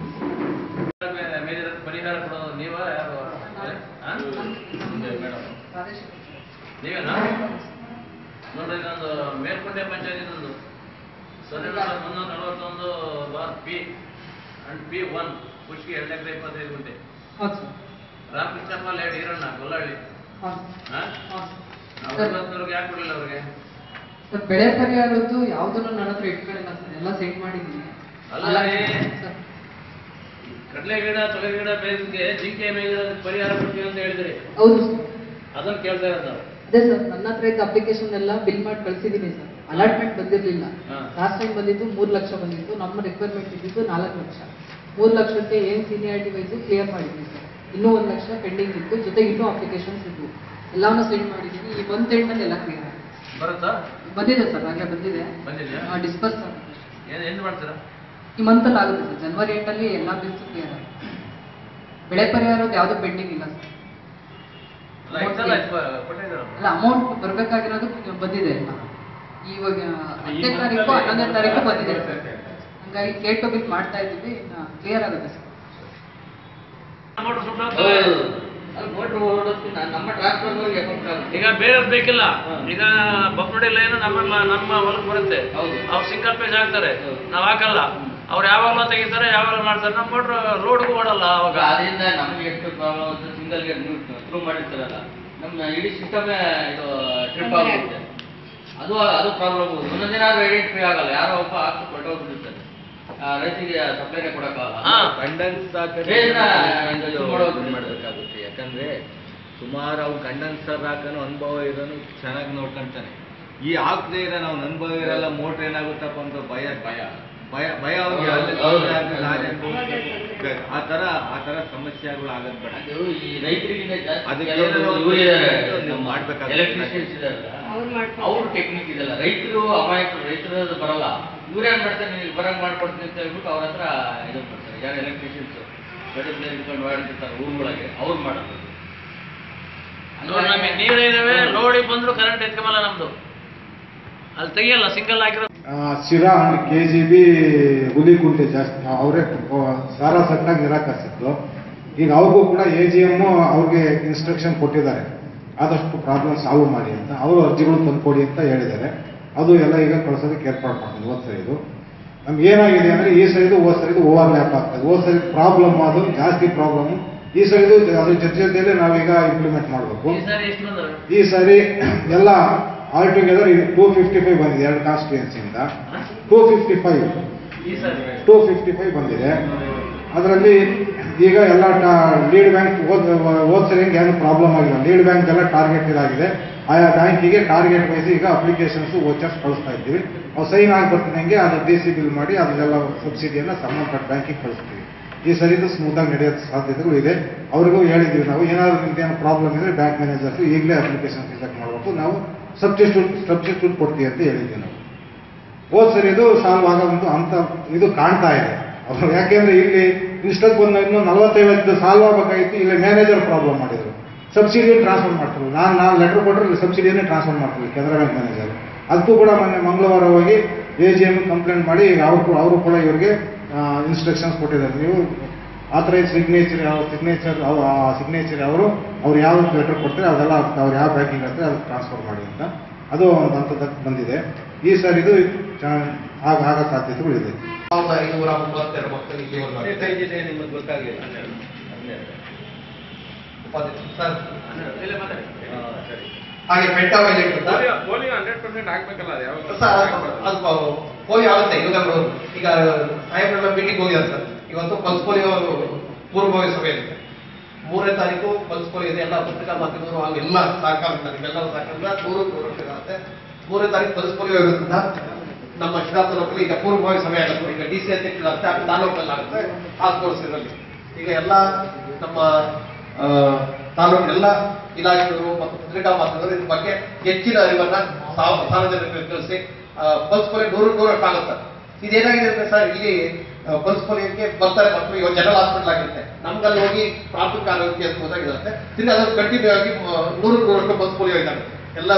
ಮೇಲೆ ಪರಿಹಾರ ಕೊಡೋದು ನೀವ ಯಾರು ಹಾ? ಮೇಡಮ್ ನೀವೇನಾ ನೋಡ್ರಿ ನಂದು ಮೇಲ್ಕೊಂಡೆ ಪಂಚಾಯತಿದೊಂದು ಸೊನ್ನೆ ಮುನ್ನೂರ ನಲವತ್ತೊಂದು bar P and P one ಖುಷಿಗೆ ಎರಡು ಎಕರೆ ಇಪ್ಪತ್ತೈದು ಗುಂಟೆ ಹೌದು ಸರ್ ರಾಮಕೃಷ್ಣಪ್ಪ ಲೇಡ್ ಈರಣ್ಣ ಗೊಲ್ಲಹಳ್ಳಿ ಹೌದು ಹಾ ಹೌದು ನಾವು ಇವತ್ತವರೆಗೆ ಯಾಕೆ ಕೊಡಲಿಲ್ಲ ಅವ್ರಿಗೆ ಸರ್ ಬೆಳೆ ಪರಿಹಾರದ್ದು ಯಾವುದನ್ನು ನನ್ನ ಹತ್ರ ಇಟ್ಕೊಂಡಿಲ್ಲ ಸರ್ ಎಲ್ಲ ಸೆಂಡ್ ಮಾಡಿದ್ದೀನಿ ಅಲ್ಲ ರೀ ಸರ್ ಕಡಲೆ ಗಿಡ ತೊಗರಿ ಗಿಡ ಬೇಸಿಗೆ ಜಿಂಕೆ ಮೇಲೆ ಪರಿಹಾರ ಕೊಡ್ತೀವಿ ಅಂತ ಹೇಳಿದ್ರಿ ಹೌದು ಸರ್ ಅದನ್ನ ಕೇಳ್ತಾ ಇರೋದು ನಾವು ಅದೇ ಸರ್ ನನ್ನ ಹತ್ರ ಇದ್ದ ಅಪ್ಲಿಕೇಶನ್ ಎಲ್ಲ ಬಿಲ್ ಮಾಡಿ ಕಳ್ಸಿದ್ದೀನಿ ಸರ್ ಅಲಾಟ್ಮೆಂಟ್ ಬಂದಿರಲಿಲ್ಲ ಹಾ. ಲಾಸ್ಟ್ ಟೈಮ್ ಬಂದಿದ್ದು ಮೂರು ಲಕ್ಷ ಬಂದಿತ್ತು ನಮ್ಮ ರಿಕ್ವೈರ್ಮೆಂಟ್ ಇದ್ದಿದ್ದು ನಾಲ್ಕು ಲಕ್ಷ ಮೂರು ಲಕ್ಷಕ್ಕೆ ಏನು ಸೀನಿಯಾರಿಟಿ ವೈಸು ಕ್ಲಿಯರ್ ಮಾಡಿದ್ವಿ ಸರ್ ಇನ್ನೂ ಒಂದು ಲಕ್ಷ ಪೆಂಡಿಂಗ್ ಇತ್ತು ಜೊತೆಗೆ ಇನ್ನೂ ಅಪ್ಲಿಕೇಶನ್ಸ್ ಇದ್ವು ಎಲ್ಲವನ್ನೂ ಸೆಂಡ್ ಮಾಡಿದ್ದೀನಿ ಈ ಮಂತ್ ಎಂಡಲ್ಲಿ ಎಲ್ಲ ಕ್ಲಿಯರ್ ಆಗಿದೆ ಬರುತ್ತಾ ಬಂದಿದೆ ಸರ್ ಆಗಲೇ ಬಂದಿದೆ ಬಂದಿದ್ಯಾ ಡಿಸ್ಪರ್ಸ್ ಏನ್ ಎಂದ್ ಮಾಡ್ತೀರಾ ಈ ಮಂತಲ್ಲಿ ಆಗುತ್ತೆ ಸರ್ ಜನವರಿ ಎಂಟಲ್ಲಿ ಎಲ್ಲ ಬಿಲ್ಸ್ ಕ್ಲಿಯರ್ ಆಗುತ್ತೆ ಬೆಳೆ ಪರಿಹಾರದ್ದು ಯಾವುದೂ ಪೆಂಡಿಂಗ್ ಇಲ್ಲ ಸರ್ ಅಲ್ಲ ಇಷ್ಟೆಲ್ಲ ಕೊಟ್ಟಿದ್ದೀರ ಅಲ್ಲ ಅಮೌಂಟ್ ಬರಬೇಕಾಗಿರೋದು ಬಂದಿದೆ ಇವಾಗ ಹತ್ತನೇ ತಾರೀಕು ಹನ್ನೊಂದನೇ ತಾರೀಕು ಬಂದಿದೆ ಸರ್ ಹಂಗಾಗಿ ಕೇಟ್ ಟು ಬಿಲ್ ಮಾಡ್ತಾ ಇದ್ದೀವಿ ಕ್ಲಿಯರ್ ಆಗುತ್ತೆ ಸರ್ ಮೋಟ್ರ್ ಸುಟ್ಟೋಗ್ತದೆ. ನಮ್ಮ ಟ್ರಾನ್ಸ್ಫರ್ ಅಕೌಂಟ್ ಈಗ ಬೇರೆಯವ್ರು ಬೇಕಿಲ್ಲ ಈಗ ಬಪ್ಪಡಿ ಲೈನ್ ನಮ್ಮ ನಮ್ಮ ಹೊಲಕ್ಕೆ ಬರುತ್ತೆ ಅವ್ರು ಸಿಂಗಲ್ ಪೇಜ್ ಹಾಕ್ತಾರೆ ನಾವ್ ಹಾಕಲ್ಲ ಅವ್ರು ಯಾವಾಗಲೂ ತೆಗಿತಾರೆ ಯಾವಾಗ ಮಾಡ್ತಾರೆ ನಮ್ಮ ಮೋಟ್ರ್ ರೋಡ್ಗೂ ಓಡಲ್ಲ ಅವಾಗ ಅದರಿಂದ ನಮ್ಗೆ ಎಷ್ಟು ಪ್ರಾಬ್ಲಮ್ ಅಂತ ಸಿಂಗಲ್ ಗೆ ಪ್ರೂವ್ ಮಾಡಿರ್ತಾರಲ್ಲ ನಮ್ಮ ಇಡೀ ಸಿಸ್ಟಮೇ ಇದು ಟ್ರಿಪ್ ಆಗುತ್ತೆ ಅದು ಅದು ಪ್ರಾಬ್ಲಮ್ ಒಂದೊಂದಿನ ಐಡೆಂಟಿಫೈ ಆಗಲ್ಲ ಯಾರೋ ಒಬ್ಬ ಹಾಕಿ ಕೊಟ್ಟೋಗ್ಬಿಟ್ಟಿರ್ತಾರೆ ಆ, ರೈತರಿಗೆ ಸಪ್ಲೈನೇ ಕೊಡಕ್ಕಾಗಲ್ಲ ಹಾ. ಕಂಡೆನ್ಸ್ ಬೇಗ ಇದು ಮಾಡೋದು. ಮಾಡಬೇಕಾಗುತ್ತೆ ಯಾಕಂದ್ರೆ ಸುಮಾರು ಅವ್ನು ಕಂಡೆನ್ಸರ್ ಹಾಕೋನು ಅನುಭವ ಇರೋನು ಚೆನ್ನಾಗಿ ನೋಡ್ಕೊಂತಾನೆ ಈ ಹಾಕದೇ ಇರೋ ನಾವು ಅನುಭವ ಇರಲ್ಲ ಮೋಟ್ರ್ ಏನಾಗುತ್ತಪ್ಪ ಅಂತ ಭಯ ಭಯ ಭಯ ಭಯ ಅವ್ನಿಗೆ ಅಲ್ಲಿ ಹೌದು. ಆಗ್ಲಿ, ಅಲ್ಲಿ ಆಗ್ಲಿ. ಆ ತರ ಆ ತರ ಸಮಸ್ಯೆಗಳು ಆಗದ್ ಬೇಡ ಅದು ಈ ರೈತರಿಗಿಂತ ಜಾಸ್ತಿ ಅದಕ್ಕೆ ಕೆಲವರು ಏನೋ ಇವ್ರು ಇದ್ದಾರೆ, ನೀವು ನಮ್ಮ ಮಾಡ್ಬೇಕಾಗುತ್ತೆ. electricians ಇದಾರಲ್ಲ, ಅವ್ರು ಟೆಕ್ನಿಕ್ ಇದೆಲ್ಲ ರೈತರು ಅಮಾಯಕರು ರೈತರದ್ದು ಬರಲ್ಲ ಇವ್ರೇನ್ ಮಾಡ್ತಾರೆ ನೀವು ಬರಂಗ್ ಮಾಡ್ಕೊಡ್ತೀನಿ ಅಂತ ಹೇಳ್ಬಿಟ್ಟು ಅವ್ರ ಹತ್ರ ಇದು ಮಾಡ್ತಾರೆ ಯಾರು ಎಲೆಕ್ಟ್ರಿಷಿಯನ್ಸ್ ಗಡಿಬಿಡಿ ಹಿಡ್ಕೊಂಡು ಓಡಾಡ್ತಿರ್ತಾರೆ ಊರುಗಳಿಗೆ ಅವ್ರು ಮಾಡೋದು ನೋಡಿ ನಮಗೆ ನೀರಿನವೇ ಲೋಡಿ ಬಂದ್ರು ಕರೆಂಟ್ ಎತ್ಕೊಂಬಲ್ಲ ನಮ್ದು ಅಲ್ಲಿ ತೆಗಿಯಲ್ಲ ಸಿಂಗಲ್ ಹಾಕಿರೋ Shira and K G B Hulikunte ಜಾಸ್ತಿ ಅವರೇ ಸಾರಾ ಸಟ್ಟಾಗಿ ನಿರಾಕರಿಸಿದ್ರು ಈಗ ಅವ್ರಿಗೂ ಕೂಡ ಎ ಜಿ ಎಮ್ ಅವ್ರಿಗೆ ಇನ್ಸ್ಟ್ರಕ್ಷನ್ ಕೊಟ್ಟಿದ್ದಾರೆ ಆದಷ್ಟು ಪ್ರಾಬ್ಲಮ್ ಸಾಲ್ವ್ ಮಾಡಿ ಅಂತ ಅವರು ಅರ್ಜಿಗಳು ತಂದ್ಕೊಡಿ ಅಂತ ಹೇಳಿದ್ದಾರೆ ಅದು ಎಲ್ಲ ಈಗ ಕಳ್ಸೋದಕ್ಕೆ ಏರ್ಪಾಡು ಮಾಡ್ತೀವಿ ಹೋದ್ ಸರಿದು ನಮ್ಗೆ ಏನಾಗಿದೆ ಅಂದ್ರೆ ಈ ಸರಿದು ಹೋದ್ ಸರಿದು ಓವರ್ ಲ್ಯಾಪ್ ಆಗ್ತದೆ ಹೋದ್ ಸರಿ ಪ್ರಾಬ್ಲಮ್ ಅದು ಜಾಸ್ತಿ ಪ್ರಾಬ್ಲಮ್ ಈ ಸರಿದು ಅದ್ರ ಜೊತೆ ಜೊತೆಯಲ್ಲಿ ನಾವೀಗ ಇಂಪ್ಲಿಮೆಂಟ್ ಮಾಡಬೇಕು ಈ ಸಾರಿ ಎಷ್ಟು ಬಂದವೆ ಈ ಸಾರಿ ಎಲ್ಲ all together two fifty five ಬಂದಿದೆ ಎರಡು ಕಾನ್ಸ್ಟಿಟ್ಯೂನ್ಸಿಯಿಂದ ಟೂ ಫಿಫ್ಟಿ ಫೈವ್ ಈ ಸಾರಿ ಟೂ ಫಿಫ್ಟಿ ಫೈವ್ ಬಂದಿದೆ ಅದರಲ್ಲಿ ಈಗ ಎಲ್ಲ ಲೀಡ್ ಬ್ಯಾಂಕ್ ಹೋದ್ ಹೋದ್ ಸರಿ ಏನು ಪ್ರಾಬ್ಲಮ್ ಆಗಿಲ್ಲ ಲೀಡ್ ಬ್ಯಾಂಕ್ ಎಲ್ಲ ಟಾರ್ಗೆಟ್ ಇದಾಗಿದೆ ಆಯಾ ಬ್ಯಾಂಕಿಗೆ ಟಾರ್ಗೆಟ್ ವೈಸ್ ಈಗ ಅಪ್ಲಿಕೇಶನ್ಸ್ ವೋಚರ್ಸ್ ಕಳಿಸ್ತಾ ಇದ್ದೀವಿ ಅವು ಸೈನ್ ಆಗಿ ಬರ್ತಿದ್ದಂಗೆ ಅದು ಡಿ ಸಿ ಬಿಲ್ ಮಾಡಿ ಅದನ್ನೆಲ್ಲ ಸಬ್ಸಿಡಿಯನ್ನು ಸಂಬಂಧಪಟ್ಟ ಬ್ಯಾಂಕಿಗೆ ಕಳಿಸ್ತೀವಿ ಈ ಸರಿದು ಸ್ಮೂತಾಗಿ ನಡೆಯೋ ಸಾಧ್ಯತೆಗಳು ಇದೆ ಅವ್ರಿಗೂ ಹೇಳಿದ್ದೀವಿ ನಾವು ಏನಾದರೂ ನಿಮ್ದೇನು ಪ್ರಾಬ್ಲಮ್ ಇದ್ರೆ ಬ್ಯಾಂಕ್ ಮ್ಯಾನೇಜರ್ಸ್ ಈಗಲೇ ಅಪ್ಲಿಕೇಶನ್ ರಿಜೆಕ್ಟ್ ಮಾಡಬೇಕು ನಾವು ಸಬ್ಸ್ಟಿಟ್ಯೂಟ್ ಸಬ್ಸ್ಟಿಟ್ಯೂಟ್ ಕೊಡ್ತೀವಿ ಅಂತ ಹೇಳಿದ್ದೀವಿ ನಾವು ಹೋದ್ ಸರಿ ಇದು ಸಾಲ್ವ್ ಆಗೋ ಒಂದು ಅಂತ ಇದು ಕಾಣ್ತಾ ಇದೆ ಅವ್ರು ಯಾಕೆಂದ್ರೆ ಇಲ್ಲಿ ಇಷ್ಟಕ್ಕೆ ಬಂದು ಇನ್ನು ನಲವತ್ತೈವತ್ತು ಸಾಲ್ವ್ ಆಗಬೇಕಾಗಿತ್ತು ಇಲ್ಲಿ ಮ್ಯಾನೇಜರ್ ಪ್ರಾಬ್ಲಮ್ ಮಾಡಿದ್ರು ಸಬ್ಸಿಡಿ ಟ್ರಾನ್ಸ್ಫರ್ ಮಾಡ್ತಾರೆ ನಾನು ನಾನು ಲೆಟರ್ ಕೊಟ್ಟರೆ ಇಲ್ಲಿ ಸಬ್ಸಿಡಿಯನ್ನೇ ಟ್ರಾನ್ಸ್ಫರ್ ಮಾಡ್ತೀವಿ ಕೆನರಾ ಬ್ಯಾಂಕ್ ಮ್ಯಾನೇಜರ್ ಅದಕ್ಕೂ ಕೂಡ ಮೊನ್ನೆ ಮಂಗಳವಾರ ಹೋಗಿ ಎ ಜಿ ಎಮ್ ಕಂಪ್ಲೇಂಟ್ ಮಾಡಿ ಈಗ ಅವರು ಅವರು ಕೂಡ ಇವರಿಗೆ ಇನ್ಸ್ಟ್ರಕ್ಷನ್ಸ್ ಕೊಟ್ಟಿದ್ದಾರೆ ನೀವು ಆಥರೈಸ್ ಸಿಗ್ನೇಚರ್ ಯಾವ ಸಿಗ್ನೇಚರ್ ಆ ಸಿಗ್ನೇಚರ್ ಅವರು ಅವ್ರು ಯಾವ ಲೆಟರ್ ಕೊಡ್ತಾರೆ ಅದೆಲ್ಲ ಅವ್ರು ಯಾವ ಬ್ಯಾಂಕಿಂಗ್ ಇರುತ್ತೆ ಅದಕ್ಕೆ ಟ್ರಾನ್ಸ್ಫರ್ ಮಾಡಿ ಅಂತ ಅದು ಒಂದು ಹಂತದಕ್ಕೆ ಬಂದಿದೆ ಈ ಸರ್ ಇದು ಚೆನ್ನಾಗಿ ಆಗ ಆಗೋ ಸಾಧ್ಯತೆಗಳಿದೆ ಸಾವಿರದ ಐನೂರ ಮೂವತ್ತೆರಡು ಮಕ್ಕಳಿಗೆ ಒಂದು ನಿಮಗೆ ಗೊತ್ತಾಗಲಿಲ್ಲ ಉಪಾಧ್ಯಕ್ಷ ಸರ್ ಇಲ್ಲೇ ಮಾತಾಡಿ ಸರಿ ಹಾಗೆ ಪೆಂಟಾವೈಲೆಟ್ ಅಂತ ಪೋಲಿಯೋ ಹಂಡ್ರೆಡ್ ಪರ್ಸೆಂಟ್ ಆಗ್ಬೇಕಲ್ಲ ಅದು ಯಾವಾಗ ಸರ್ ಅದು ಪೋಲಿಯೋ ಆಗುತ್ತೆ ಇವಾಗ ಈಗ ಸಾಹೇಬ್ರೆಲ್ಲ ಮೀಟಿಂಗ್ ಹೋಗಿದ್ದಾರೆ ಸರ್ ಇವತ್ತು ಪಲ್ಸ್ ಪೋಲಿಯೋ ಪೂರ್ವಭಾವಿ ಸಭೆ ಇರುತ್ತೆ ಮೂರನೇ ತಾರೀಕು ಪಲ್ಸ್ ಪೋಲಿಯೋ ಇದೆ ಎಲ್ಲ ಪತ್ರಿಕಾ ಮಾಧ್ಯಮದವರು ಹಾಗೂ ಎಲ್ಲ ಸಹಕಾರದಿಂದ ನಿಮ್ಮೆಲ್ಲರ ಸಹಕಾರದಿಂದ ನೂರು ನೂರು ವರ್ಷಗಳಾಗುತ್ತೆ ಮೂರನೇ ತಾರೀಕು ಪಲ್ಸ್ ಪೋಲಿಯೋ ಇರೋದ್ರಿಂದ ನಮ್ಮ ಶಿರಾ ತಾಲೂಕಲ್ಲಿ ಈಗ ಪೂರ್ವಭಾವಿ ಸಭೆ ಆಗುತ್ತೆ ಈಗ ಡಿ ಸಿ ಅಧ್ಯಕ್ಷರಾಗುತ್ತೆ ಆ ತಾಲೂಕಲ್ಲಿ ಆಗುತ್ತೆ ಹಾಸ್ಕೋರ್ಸ್ ಇರಲಿ ಈಗ ಎಲ್ಲ ನಮ್ಮ ಆ, ತಾಲೂಕಿನೆಲ್ಲ ಇಲಾಖೆಗಳು ಮತ್ತು ಪತ್ರಿಕಾ ಮಾಧ್ಯಮದವರು ಇದ್ರ ಬಗ್ಗೆ ಹೆಚ್ಚಿನ ಅರಿವನ್ನ ಸಾವ- ಸಾರ್ವಜನಿಕರಿಗೆ ತಿಳಿಸಿ ಪಲ್ಸ್ ಪೋಲಿಯೋ ನೂರು ನೂರಕ್ಕಾಗುತ್ತೆ ಇದೇನಾಗಿದೆ ಅಂದ್ರೆ ಸರ್ ಇಲ್ಲಿ ಪಲ್ಸ್ ಪೋಲಿಯೋಕ್ಕೆ ಬರ್ತಾರೆ ಮಕ್ಕಳು ಇವಾಗ ಜನರಲ್ ಹಾಸ್ಪಿಟಲ್ ಆಗಿರುತ್ತೆ ನಮ್ಗಲ್ಲಿ ಹೋಗಿ ಪ್ರಾಥಮಿಕ ಆರೋಗ್ಯ ಹೋದಾಗಿರುತ್ತೆ ತಿರ್ಗಿ ಅದನ್ನು ಕಂಟಿನ್ಯೂ ಆಗಿ ಮ- ನೂರು ನೂರಕ್ಕೆ ಪಲ್ಸ್ ಪೋಲಿಯೋ ಇದ್ದಾವೆ ಎಲ್ಲ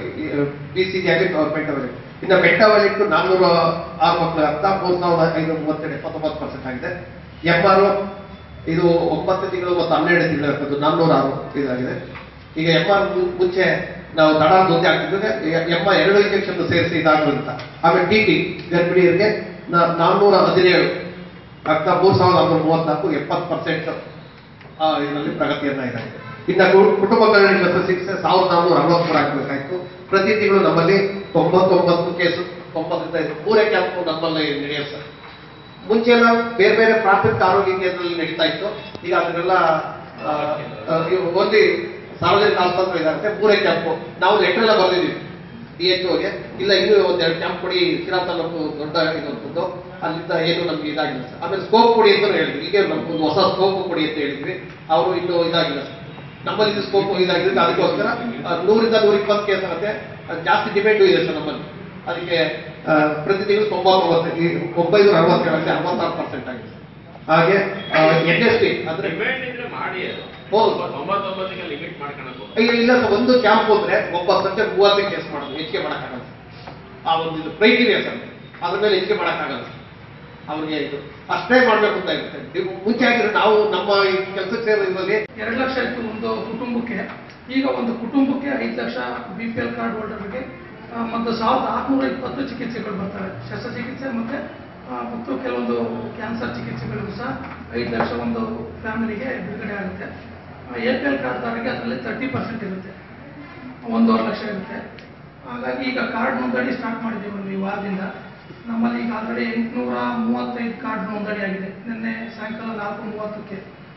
ಬಿ ಸಿ ಆಗಲಿ ಗವರ್ಮೆಂಟ್ ಅವರಿಗೆ ಇನ್ನು ಬೆಟ್ಟವಲ್ಲಿ ಇಟ್ಟು ನಾನ್ನೂರ ಆರು ಮಕ್ಕಳ ಅರ್ಥ ಮೂರು ಸಾವಿರದ ಐನೂರ ಮೂವತ್ತೆರಡು ಎಪ್ಪತ್ತೊಂಬತ್ತು ಪರ್ಸೆಂಟ್ ಆಗಿದೆ ಎಂ ಆರ್ ಇದು ಒಂಬತ್ತು ತಿಂಗಳು ಮತ್ತು ಹನ್ನೆರಡು ತಿಂಗಳು ಇರ್ತದ್ದು ನಾನ್ನೂರ ಆರು ಇದಾಗಿದೆ ಈಗ ಎಂ ಆರ್ ಮುಂಚೆ ನಾವು ದಡ ದೊಂದೆ ಆಗ್ತಿದ್ರೆ ಎಂ ಆರ್ ಎರಡು ಇಂಜೆಕ್ಷನ್ ಸೇರಿಸಿ ಇದಾಗುವಂತ ಆಮೇಲೆ ಟಿ ಟಿ ಗರ್ಭಿಣಿಯರಿಗೆ ನಾ- ನಾನ್ನೂರ ಹದಿನೇಳು ರಕ್ತ ಮೂರ್ ಸಾವಿರದ ಆರುನೂರ ಮೂವತ್ನಾಲ್ಕು ಎಪ್ಪತ್ತು ಪರ್ಸೆಂಟ್ ಇದರಲ್ಲಿ ಪ್ರಗತಿಯನ್ನ ಇದಾಗಿದೆ ಇನ್ನು ಕು- ಕುಟುಂಬ ಕಲ್ಯಾಣ ಶಸ್ತ್ರಚಿಕಿತ್ಸೆ ಸಾವಿರದ ನಾನ್ನೂರ ಅರವತ್ಮೂರು ಹಾಕಬೇಕಾಯ್ತು ಪ್ರತಿ ತಿಂಗಳು ನಮ್ಮಲ್ಲಿ ತೊಂಬತ್ತೊಂಬತ್ತು ಕೇಸು ತೊಂಬತ್ತರಿಂದ ಐದು ಮೂರೇ ಕ್ಯಾಂಪು ನಮ್ಮಲ್ಲಿ ನಡೆಯುತ್ತೆ ಸರ್ ಮುಂಚೆ ಎಲ್ಲ ಬೇರೆ ಬೇರೆ ಪ್ರಾಥಮಿಕ ಆರೋಗ್ಯ ಕೇಂದ್ರದಲ್ಲಿ ನಡೀತಾ ಇತ್ತು ಈಗ ಅದನ್ನೆಲ್ಲ ಆ, ಆ, ಇವು ಓನ್ಲಿ ಸಾರ್ವಜನಿಕ ಆಸ್ಪತ್ರೆ ಇದಾಗುತ್ತೆ ಮೂರೇ ಕ್ಯಾಂಪು ನಾವು ಲೆಟರ್ ಎಲ್ಲ ಬರ್ದಿದ್ದೀವಿ ಡಿ ಎಚ್ ಓಗೆ ಇಲ್ಲ ಇನ್ನೂ ಒಂದೆರಡು ಕ್ಯಾಂಪ್ ಕೊಡಿ ಸಿರಾ ತಾಲೂಕು ದೊಡ್ಡ ಇದಂಥದ್ದು ಅಲ್ಲಿಂದ ಏನು ನಮ್ಗೆ ಇದಾಗಿಲ್ಲ ಸರ್ ಆಮೇಲೆ ಸ್ಕೋಪ್ ಕೊಡಿ ಅಂತ ಹೇಳಿದ್ವಿ ಈಗ ನಮ್ಗೊಂದು ಹೊಸ ಸ್ಕೋಪ್ ಕೊಡಿ ಅಂತ ಹೇಳಿದ್ವಿ ಅವರು ಇನ್ನೂ ಇದಾಗಿಲ್ಲ ಸರ್ ನಮ್ಮಲ್ಲಿ ಇದು ಸ್ಕೋಪ್ ಇದಾಗಿದ್ರೆ ಅದಕ್ಕೋಸ್ಕರ ಆ, ನೂರಿಂದ ನೂರ ಇಪ್ಪತ್ತು ಕೇಸ್ ಆಗುತ್ತೆ ಅದು ಜಾಸ್ತಿ ಡಿಪೆಂಡು ಇದೆ ಸರ್ ನಮ್ಮಲ್ಲಿ ಅದಕ್ಕೆ ಆ, ಪ್ರತಿ ತಿಂಗಳು ತೊಂಬತ್ತೊಂಬತ್ತು ಈ ಒಂಬೈನೂರ ಅರವತ್ತೇಳು ಆಗಿದೆ ಅರವತ್ತಾರು ಪರ್ಸೆಂಟ್ ಆಗಿದೆ ಹಾಗೆ ಎನ್ ಎಸ್ ಟಿ ಅಂದ್ರೆ ಮಾಡಿ ಹೌದು ತೊಂಬತ್ತೊಂಬತ್ತಕ್ಕೆ ಲಿಮಿಟ್ ಮಾಡ್ಕೊಳಕ್ ಇಲ್ಲ ಇಲ್ಲ ಸರ್ ಒಂದು ಕ್ಯಾಂಪ್ ಹೋದ್ರೆ ಒಬ್ಬ ಸಂಜೆ ಮೂವತ್ತು ಕೇಸ್ ಮಾಡೋದು ಹೆಚ್ಚಿಗೆ ಮಾಡೋಕ್ಕಾಗಲ್ಲ ಆ ಒಂದು ಇದು ಕ್ರೈಟೀರಿಯಾ ಸರ್ ಅದ್ರ ಮೇಲೆ ಹೆಚ್ಚಿಗೆ ಮಾಡೋಕ್ಕಾಗಲ್ಲ ಅವ್ರಿಗೆ ಇದು ಅಷ್ಟೇ ಮಾಡ್ಬೇಕು ಅಂತ ಇರುತ್ತೆ ನೀವು ಮುಂಚೆ ಆಗಿದ್ರೆ ನಾವು ನಮ್ಮ ಈ ಕೆಲಸಕ್ಕೆ ಸೇರೋ ಇದರಲ್ಲಿ ಎರಡು ಲಕ್ಷ ಇತ್ತು ಒಂದು ಕುಟುಂಬಕ್ಕೆ ಈಗ ಒಂದು ಕುಟುಂಬಕ್ಕೆ ಐದು lakh B P L card ಹೋಲ್ಡರ್ಗೆ ಆ, ಮತ್ತು ಸಾವಿರದ ಆರುನೂರ ಇಪ್ಪತ್ತು ಚಿಕಿತ್ಸೆಗಳು ಬರ್ತವೆ ಶಸ್ತ್ರಚಿಕಿತ್ಸೆ ಮತ್ತೆ ಆ, ಮತ್ತು ಕೆಲವೊಂದು ಕ್ಯಾನ್ಸರ್ ಚಿಕಿತ್ಸೆಗಳಿಗೂ ಸಹ ಐದು ಲಕ್ಷ ಒಂದು ಫ್ಯಾಮಿಲಿಗೆ ಬಿಡುಗಡೆ ಆಗುತ್ತೆ ಎ ಪಿ ಎಲ್ ಕಾರ್ಡ್ದಾರರಿಗೆ ಅದರಲ್ಲಿ ತರ್ಟಿ ಪರ್ಸೆಂಟ್ ಇರುತ್ತೆ ಒಂದೂವರೆ ಲಕ್ಷ ಇರುತ್ತೆ ಹಾಗಾಗಿ ಈಗ ಕಾರ್ಡ್ ನೋಂದಣಿ ಸ್ಟಾರ್ಟ್ ಮಾಡಿದ್ದೀವಿ ಒಂದು ಈ ವಾರದಿಂದ ನಮ್ಮಲ್ಲಿ ಈಗ ಆಲ್ರೆಡಿ ಎಂಟುನೂರ ಮೂವತ್ತೈದು ಕಾರ್ಡ್ ನೋಂದಣಿ ಆಗಿದೆ ನಿನ್ನೆ ಸಾಯಂಕಾಲ ನಾಲ್ಕು ಮೂವತ್ತಕ್ಕೆ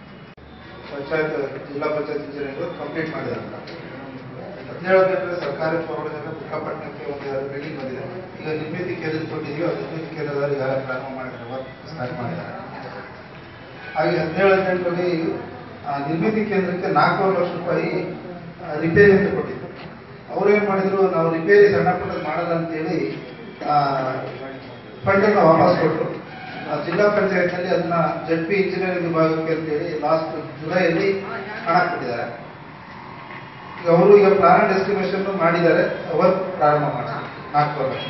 ಪಂಚಾಯತ್ ಜಿಲ್ಲಾ ಪಂಚಾಯತ್ ಇಂಜಿನಿಯರ್ ಕಂಪ್ಲೀಟ್ ಮಾಡಿದ್ದಾರೆ ಹದಿನೇಳನೇ ಸರ್ಕಾರಿ ಪ್ರೌಢಶಾಲೆ ಬುಕ್ಕಾಪಟ್ಟಣಕ್ಕೆ ಒಂದು ಎರಡು ಬಿಲ್ಡಿಂಗ್ ಬಂದಿದೆ ಈಗ ನಿರ್ಮಿತಿ ಕೇಂದ್ರ ಕೊಟ್ಟಿದ್ದೀವಿ ಆ ನಿರ್ಮಿತಿ ಕೇಂದ್ರದಲ್ಲಿ ಈಗಾಗಲೇ ಪ್ರಾರಂಭ ಮಾಡಿದ್ದಾರೆ ವರ್ಕ್ ಸ್ಟಾರ್ಟ್ ಮಾಡಿದ್ದಾರೆ ಹಾಗೆ ಹದಿನೇಳು ಹದಿನೆಂಟರಲ್ಲಿ ಆ ನಿರ್ಮಿತಿ ಕೇಂದ್ರಕ್ಕೆ ನಾಲ್ಕೂವರೆ ಲಕ್ಷ ರೂಪಾಯಿ ಆ, ರಿಪೇರಿ ಅಂತ ಕೊಟ್ಟಿದ್ರು ಅವ್ರು ಏನ್ ಮಾಡಿದ್ರು ನಾವು ರಿಪೇರಿ ಸಣ್ಣ ಪುಟ್ಟ ಮಾಡಲ್ಲ ಅಂತೇಳಿ ಫಂಡನ್ನು ವಾಪಸ್ ಕೊಟ್ಟರು ಆ, ಜಿಲ್ಲಾ ಪಂಚಾಯತ್ನಲ್ಲಿ ಅದನ್ನ ಜಡ್ ಪಿ ಇಂಜಿನಿಯರಿಂಗ್ ವಿಭಾಗಕ್ಕೆ ಅಂತೇಳಿ ಲಾಸ್ಟ್ ಜುಲೈಯಲ್ಲಿ ಹಣ ಕೊಟ್ಟಿದ್ದಾರೆ ಈಗ ಅವರು ಈಗ ಪ್ಲಾನ್ ಎಸ್ಟಿಮೇಷನ್ ಮಾಡಿದ್ದಾರೆ ವರ್ಕ್ ಪ್ರಾರಂಭ ಮಾಡ್ತಾರೆ ನಾಲ್ಕೂವರೆ ಲಕ್ಷ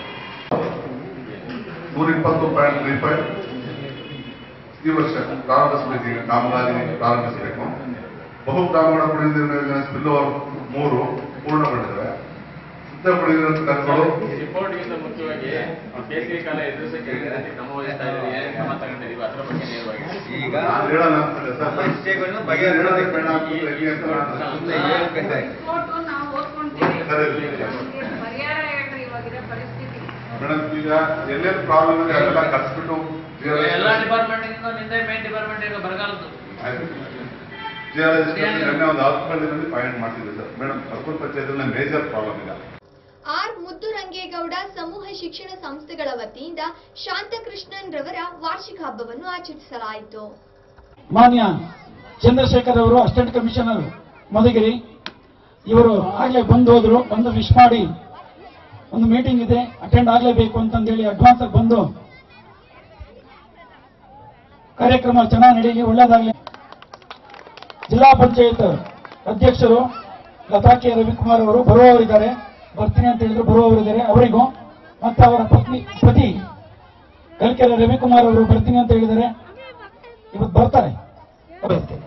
ನೂರ ಇಪ್ಪತ್ತು ಪಾಯಿಂಟ್ ತ್ರೀ ಫೈವ್ ಈ ವರ್ಷ ಪ್ರಾರಂಭಿಸಬೇಕು ಈಗ ಕಾಮಗಾರಿ ಪ್ರಾರಂಭಿಸಬೇಕು ಬಹು ಗ್ರಾಮೀಣ ಕುಡಿಯುವ ನೀರಿನ ಯೋಜನೆ ಸ್ಪಿಲ್ ಓವರ್ ಮೂರು ಪೂರ್ಣಗೊಂಡಿವೆ ಶುದ್ಧ ಕುಡಿಯುವ ನೀರಿನ ಕಲ್ಗಳು ರಿಪೋರ್ಟ್ಗಿಂತ ಮುಖ್ಯವಾಗಿ ಬೇಸಿಗೆ ಕಾಲ ಎದುರಿಸಕ್ಕೆ ರೀತಿ ಕ್ರಮ ವಹಿಸ್ತಾ ಇದ್ದೀವಿ ಏನೇನು ಕ್ರಮ ತಗೊಂಡಿದ್ದೀವಿ ಅದರ ಬಗ್ಗೆ ನೇರವಾಗಿ ಈಗ ನಾನು ಹೇಳೋಣ ಅಂತಿಲ್ಲ ಸರ್ ಸಮಸ್ಯೆಗಳನ್ನು ಬಗೆಹರಿಸೋದಕ್ಕೆ ಬೇಡ ಅಂತ ಹೇಳಿ ಅಂತ ನಾನು ಸುಮ್ನೆ ಹೇಳ್ಕೊಂಡೆ. ಫೋಟೋ ನಾವು ಓದ್ಕೊಂತೀವಿ ಸರಿ. ನಮ್ಗೆ ಪರಿಹಾರ ಹೇಳ್ರಿ ಇವಾಗಿರೋ ಪರಿಸ್ಥಿತಿ ಮೇಡಮ್ ಈಗ ಎಲ್ಲೆಲ್ಲಿ ಪ್ರಾಬ್ಲಮ್ ಇದೆ ಅದೆಲ್ಲ ಕರ್ಸ್ಬಿಟ್ಟು ಎಲ್ಲ ಡಿಪಾರ್ಟ್ಮೆಂಟ್ ನಿಂದೆ ಮೇನ್ ಡಿಪಾರ್ಟ್ಮೆಂಟ್ ಈಗ ಬರಗಾಲದ್ದು ನಿನ್ನೆ ಒಂದು ಹಾಸ್ಪಿಟಲ್ನಲ್ಲಿ ಪಾಯಿಂಟ್ ಮಾಡ್ತಿದ್ದೆ sir madam Karpur panchayat major problem ಇದೆ ಆರ್ ಮುದ್ದುರಂಗೇಗೌಡ ಸಮೂಹ ಶಿಕ್ಷಣ ಸಂಸ್ಥೆಗಳ ವತಿಯಿಂದ ಶಾಂತಕೃಷ್ಣನ್ ರವರ ವಾರ್ಷಿಕ ಹಬ್ಬವನ್ನು ಆಚರಿಸಲಾಯಿತು ಮಾನ್ಯ ಚಂದ್ರಶೇಖರ್ ಅವರು ಅಸಿಸ್ಟೆಂಟ್ ಕಮಿಷನರ್ ಮಧುಗಿರಿ ಇವರು ಆಗ್ಲೇ ಬಂದು ಹೋದ್ರು ಬಂದು ವಿಶ್ ಮಾಡಿ ಒಂದು ಮೀಟಿಂಗ್ ಇದೆ ಅಟೆಂಡ್ ಆಗ್ಲೇಬೇಕು ಅಂತಂದೇಳಿ ಅಡ್ವಾನ್ಸ್ ಆಗಿ ಬಂದು ಕಾರ್ಯಕ್ರಮ ಚೆನ್ನಾಗಿ ನಡೀಲಿ ಒಳ್ಳೇದಾಗ್ಲಿ ಜಿಲ್ಲಾ ಪಂಚಾಯತ್ ಅಧ್ಯಕ್ಷರು ಲತಾ ಕೆ ರವಿಕುಮಾರ್ ಅವರು ಬರುವವರಿದ್ದಾರೆ ಬರ್ತೀನಿ ಅಂತ ಹೇಳಿದ್ರು ಬರುವವರಿದ್ದಾರೆ ಅವರಿಗೂ ಮತ್ತು ಅವರ ಪತ್ನಿ ಪತಿ ಕಲ್ಕೆರೆ ರವಿಕುಮಾರ್ ಅವರು ಬರ್ತೀನಿ ಅಂತ ಹೇಳಿದ್ದಾರೆ ಇವತ್ತು ಬರ್ತಾರೆ ಬರುತ್ತೆ.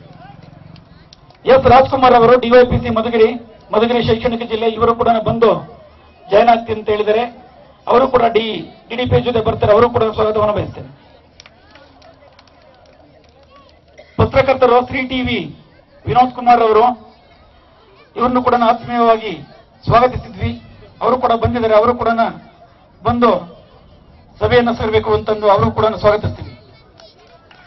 ಎಸ್ ರಾಜ್ಕುಮಾರ್ ಅವರು ಡಿವೈಪಿಸಿ ಮಧುಗಿರಿ ಮಧುಗಿರಿ ಶೈಕ್ಷಣಿಕ ಜಿಲ್ಲೆ ಇವರು ಕೂಡ ಬಂದು ಜಾಯ್ನ್ ಆಗ್ತೀನಿ ಅಂತ ಹೇಳಿದ್ದಾರೆ ಅವರು ಕೂಡ ಡಿ ಡಿಡಿಪಿ ಜೊತೆ ಬರ್ತಾರೆ ಅವರು ಕೂಡ ಸ್ವಾಗತವನ್ನು ಬಯಸ್ತೇನೆ ಪತ್ರಕರ್ತರು ಶ್ರೀ ಟಿವಿ ವಿನೋದ್ ಕುಮಾರ್ ಅವರು ಇವರನ್ನು ಕೂಡ ಆತ್ಮೀಯವಾಗಿ ಸ್ವಾಗತಿಸಿದ್ವಿ ಅವರು ಕೂಡ ಬಂದಿದ್ದಾರೆ ಅವರು ಕೂಡ ಬಂದು ಸಭೆಯನ್ನು ಸೇರಬೇಕು ಅಂತಂದು ಅವರು ಕೂಡ ಸ್ವಾಗತಿಸ್ತೀವಿ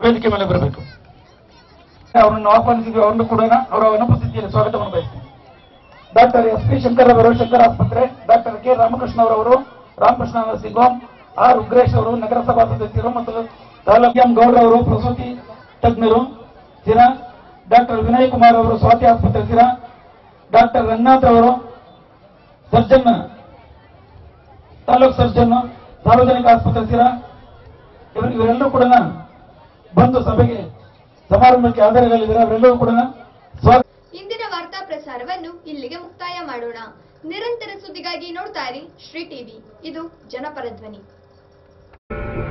ವೇದಿಕೆ ಮೇಲೆ ಬರಬೇಕು ಅವರನ್ನು ಆಹ್ವಾನಿಸಿದ್ವಿ ಅವರನ್ನು ಕೂಡ ಅವರ ಅನುಪಸ್ಥಿತಿಯಲ್ಲಿ ಸ್ವಾಗತವನ್ನು ಬಯಸ್ತೀನಿ ಡಾಕ್ಟರ್ ಎಸ್ ಪಿ ಶಂಕರ್ ಅವರು ಶಂಕರ್ ಆಸ್ಪತ್ರೆ ಡಾಕ್ಟರ್ ಕೆ ರಾಮಕೃಷ್ಣ ಅವರವರು Ramakrishna nursing home R Ugresh ಅವರು ನಗರಸಭಾ ಸದಸ್ಯರು ಮತ್ತು ತಾಲೂಕು ಎಂ ಗೌಡ್ರ ಅವರು ಪ್ರಸೂತಿ ತಜ್ಞರು ಸಿರಾ ಡಾಕ್ಟರ್ ವಿನಯ್ ಕುಮಾರ್ ಅವರು ಸ್ವಾತಿ ಆಸ್ಪತ್ರೆ ಸಿರಾ ಡಾಕ್ಟರ್ ರಂಗನಾಥ್ ಅವರು ಸರ್ಜನ್ ತಾಲೂಕ್ ಸರ್ಜನ್ ಸಾರ್ವಜನಿಕ ಆಸ್ಪತ್ರೆ ಸಿರಾ ಇವರು ಇವರೆಲ್ಲರೂ ಕೂಡ ಬಂದು ಸಭೆಗೆ ಸಮಾರಂಭಕ್ಕೆ ಹಾಜರಾಗಲಿದ್ದಾರೆ ಅವರೆಲ್ಲರೂ ಕೂಡ ಸ್ವಾಗತ ಇಂದಿನ ವಾರ್ತಾ ಪ್ರಸಾರವನ್ನು ಇಲ್ಲಿಗೆ ಮುಕ್ತಾಯ ಮಾಡೋಣ ನಿರಂತರ ಸುದ್ದಿಗಾಗಿ ನೋಡ್ತಾ ಇರಿ ಶ್ರೀ ಟಿವಿ ಇದು ಜನಪರ ಧ್ವನಿ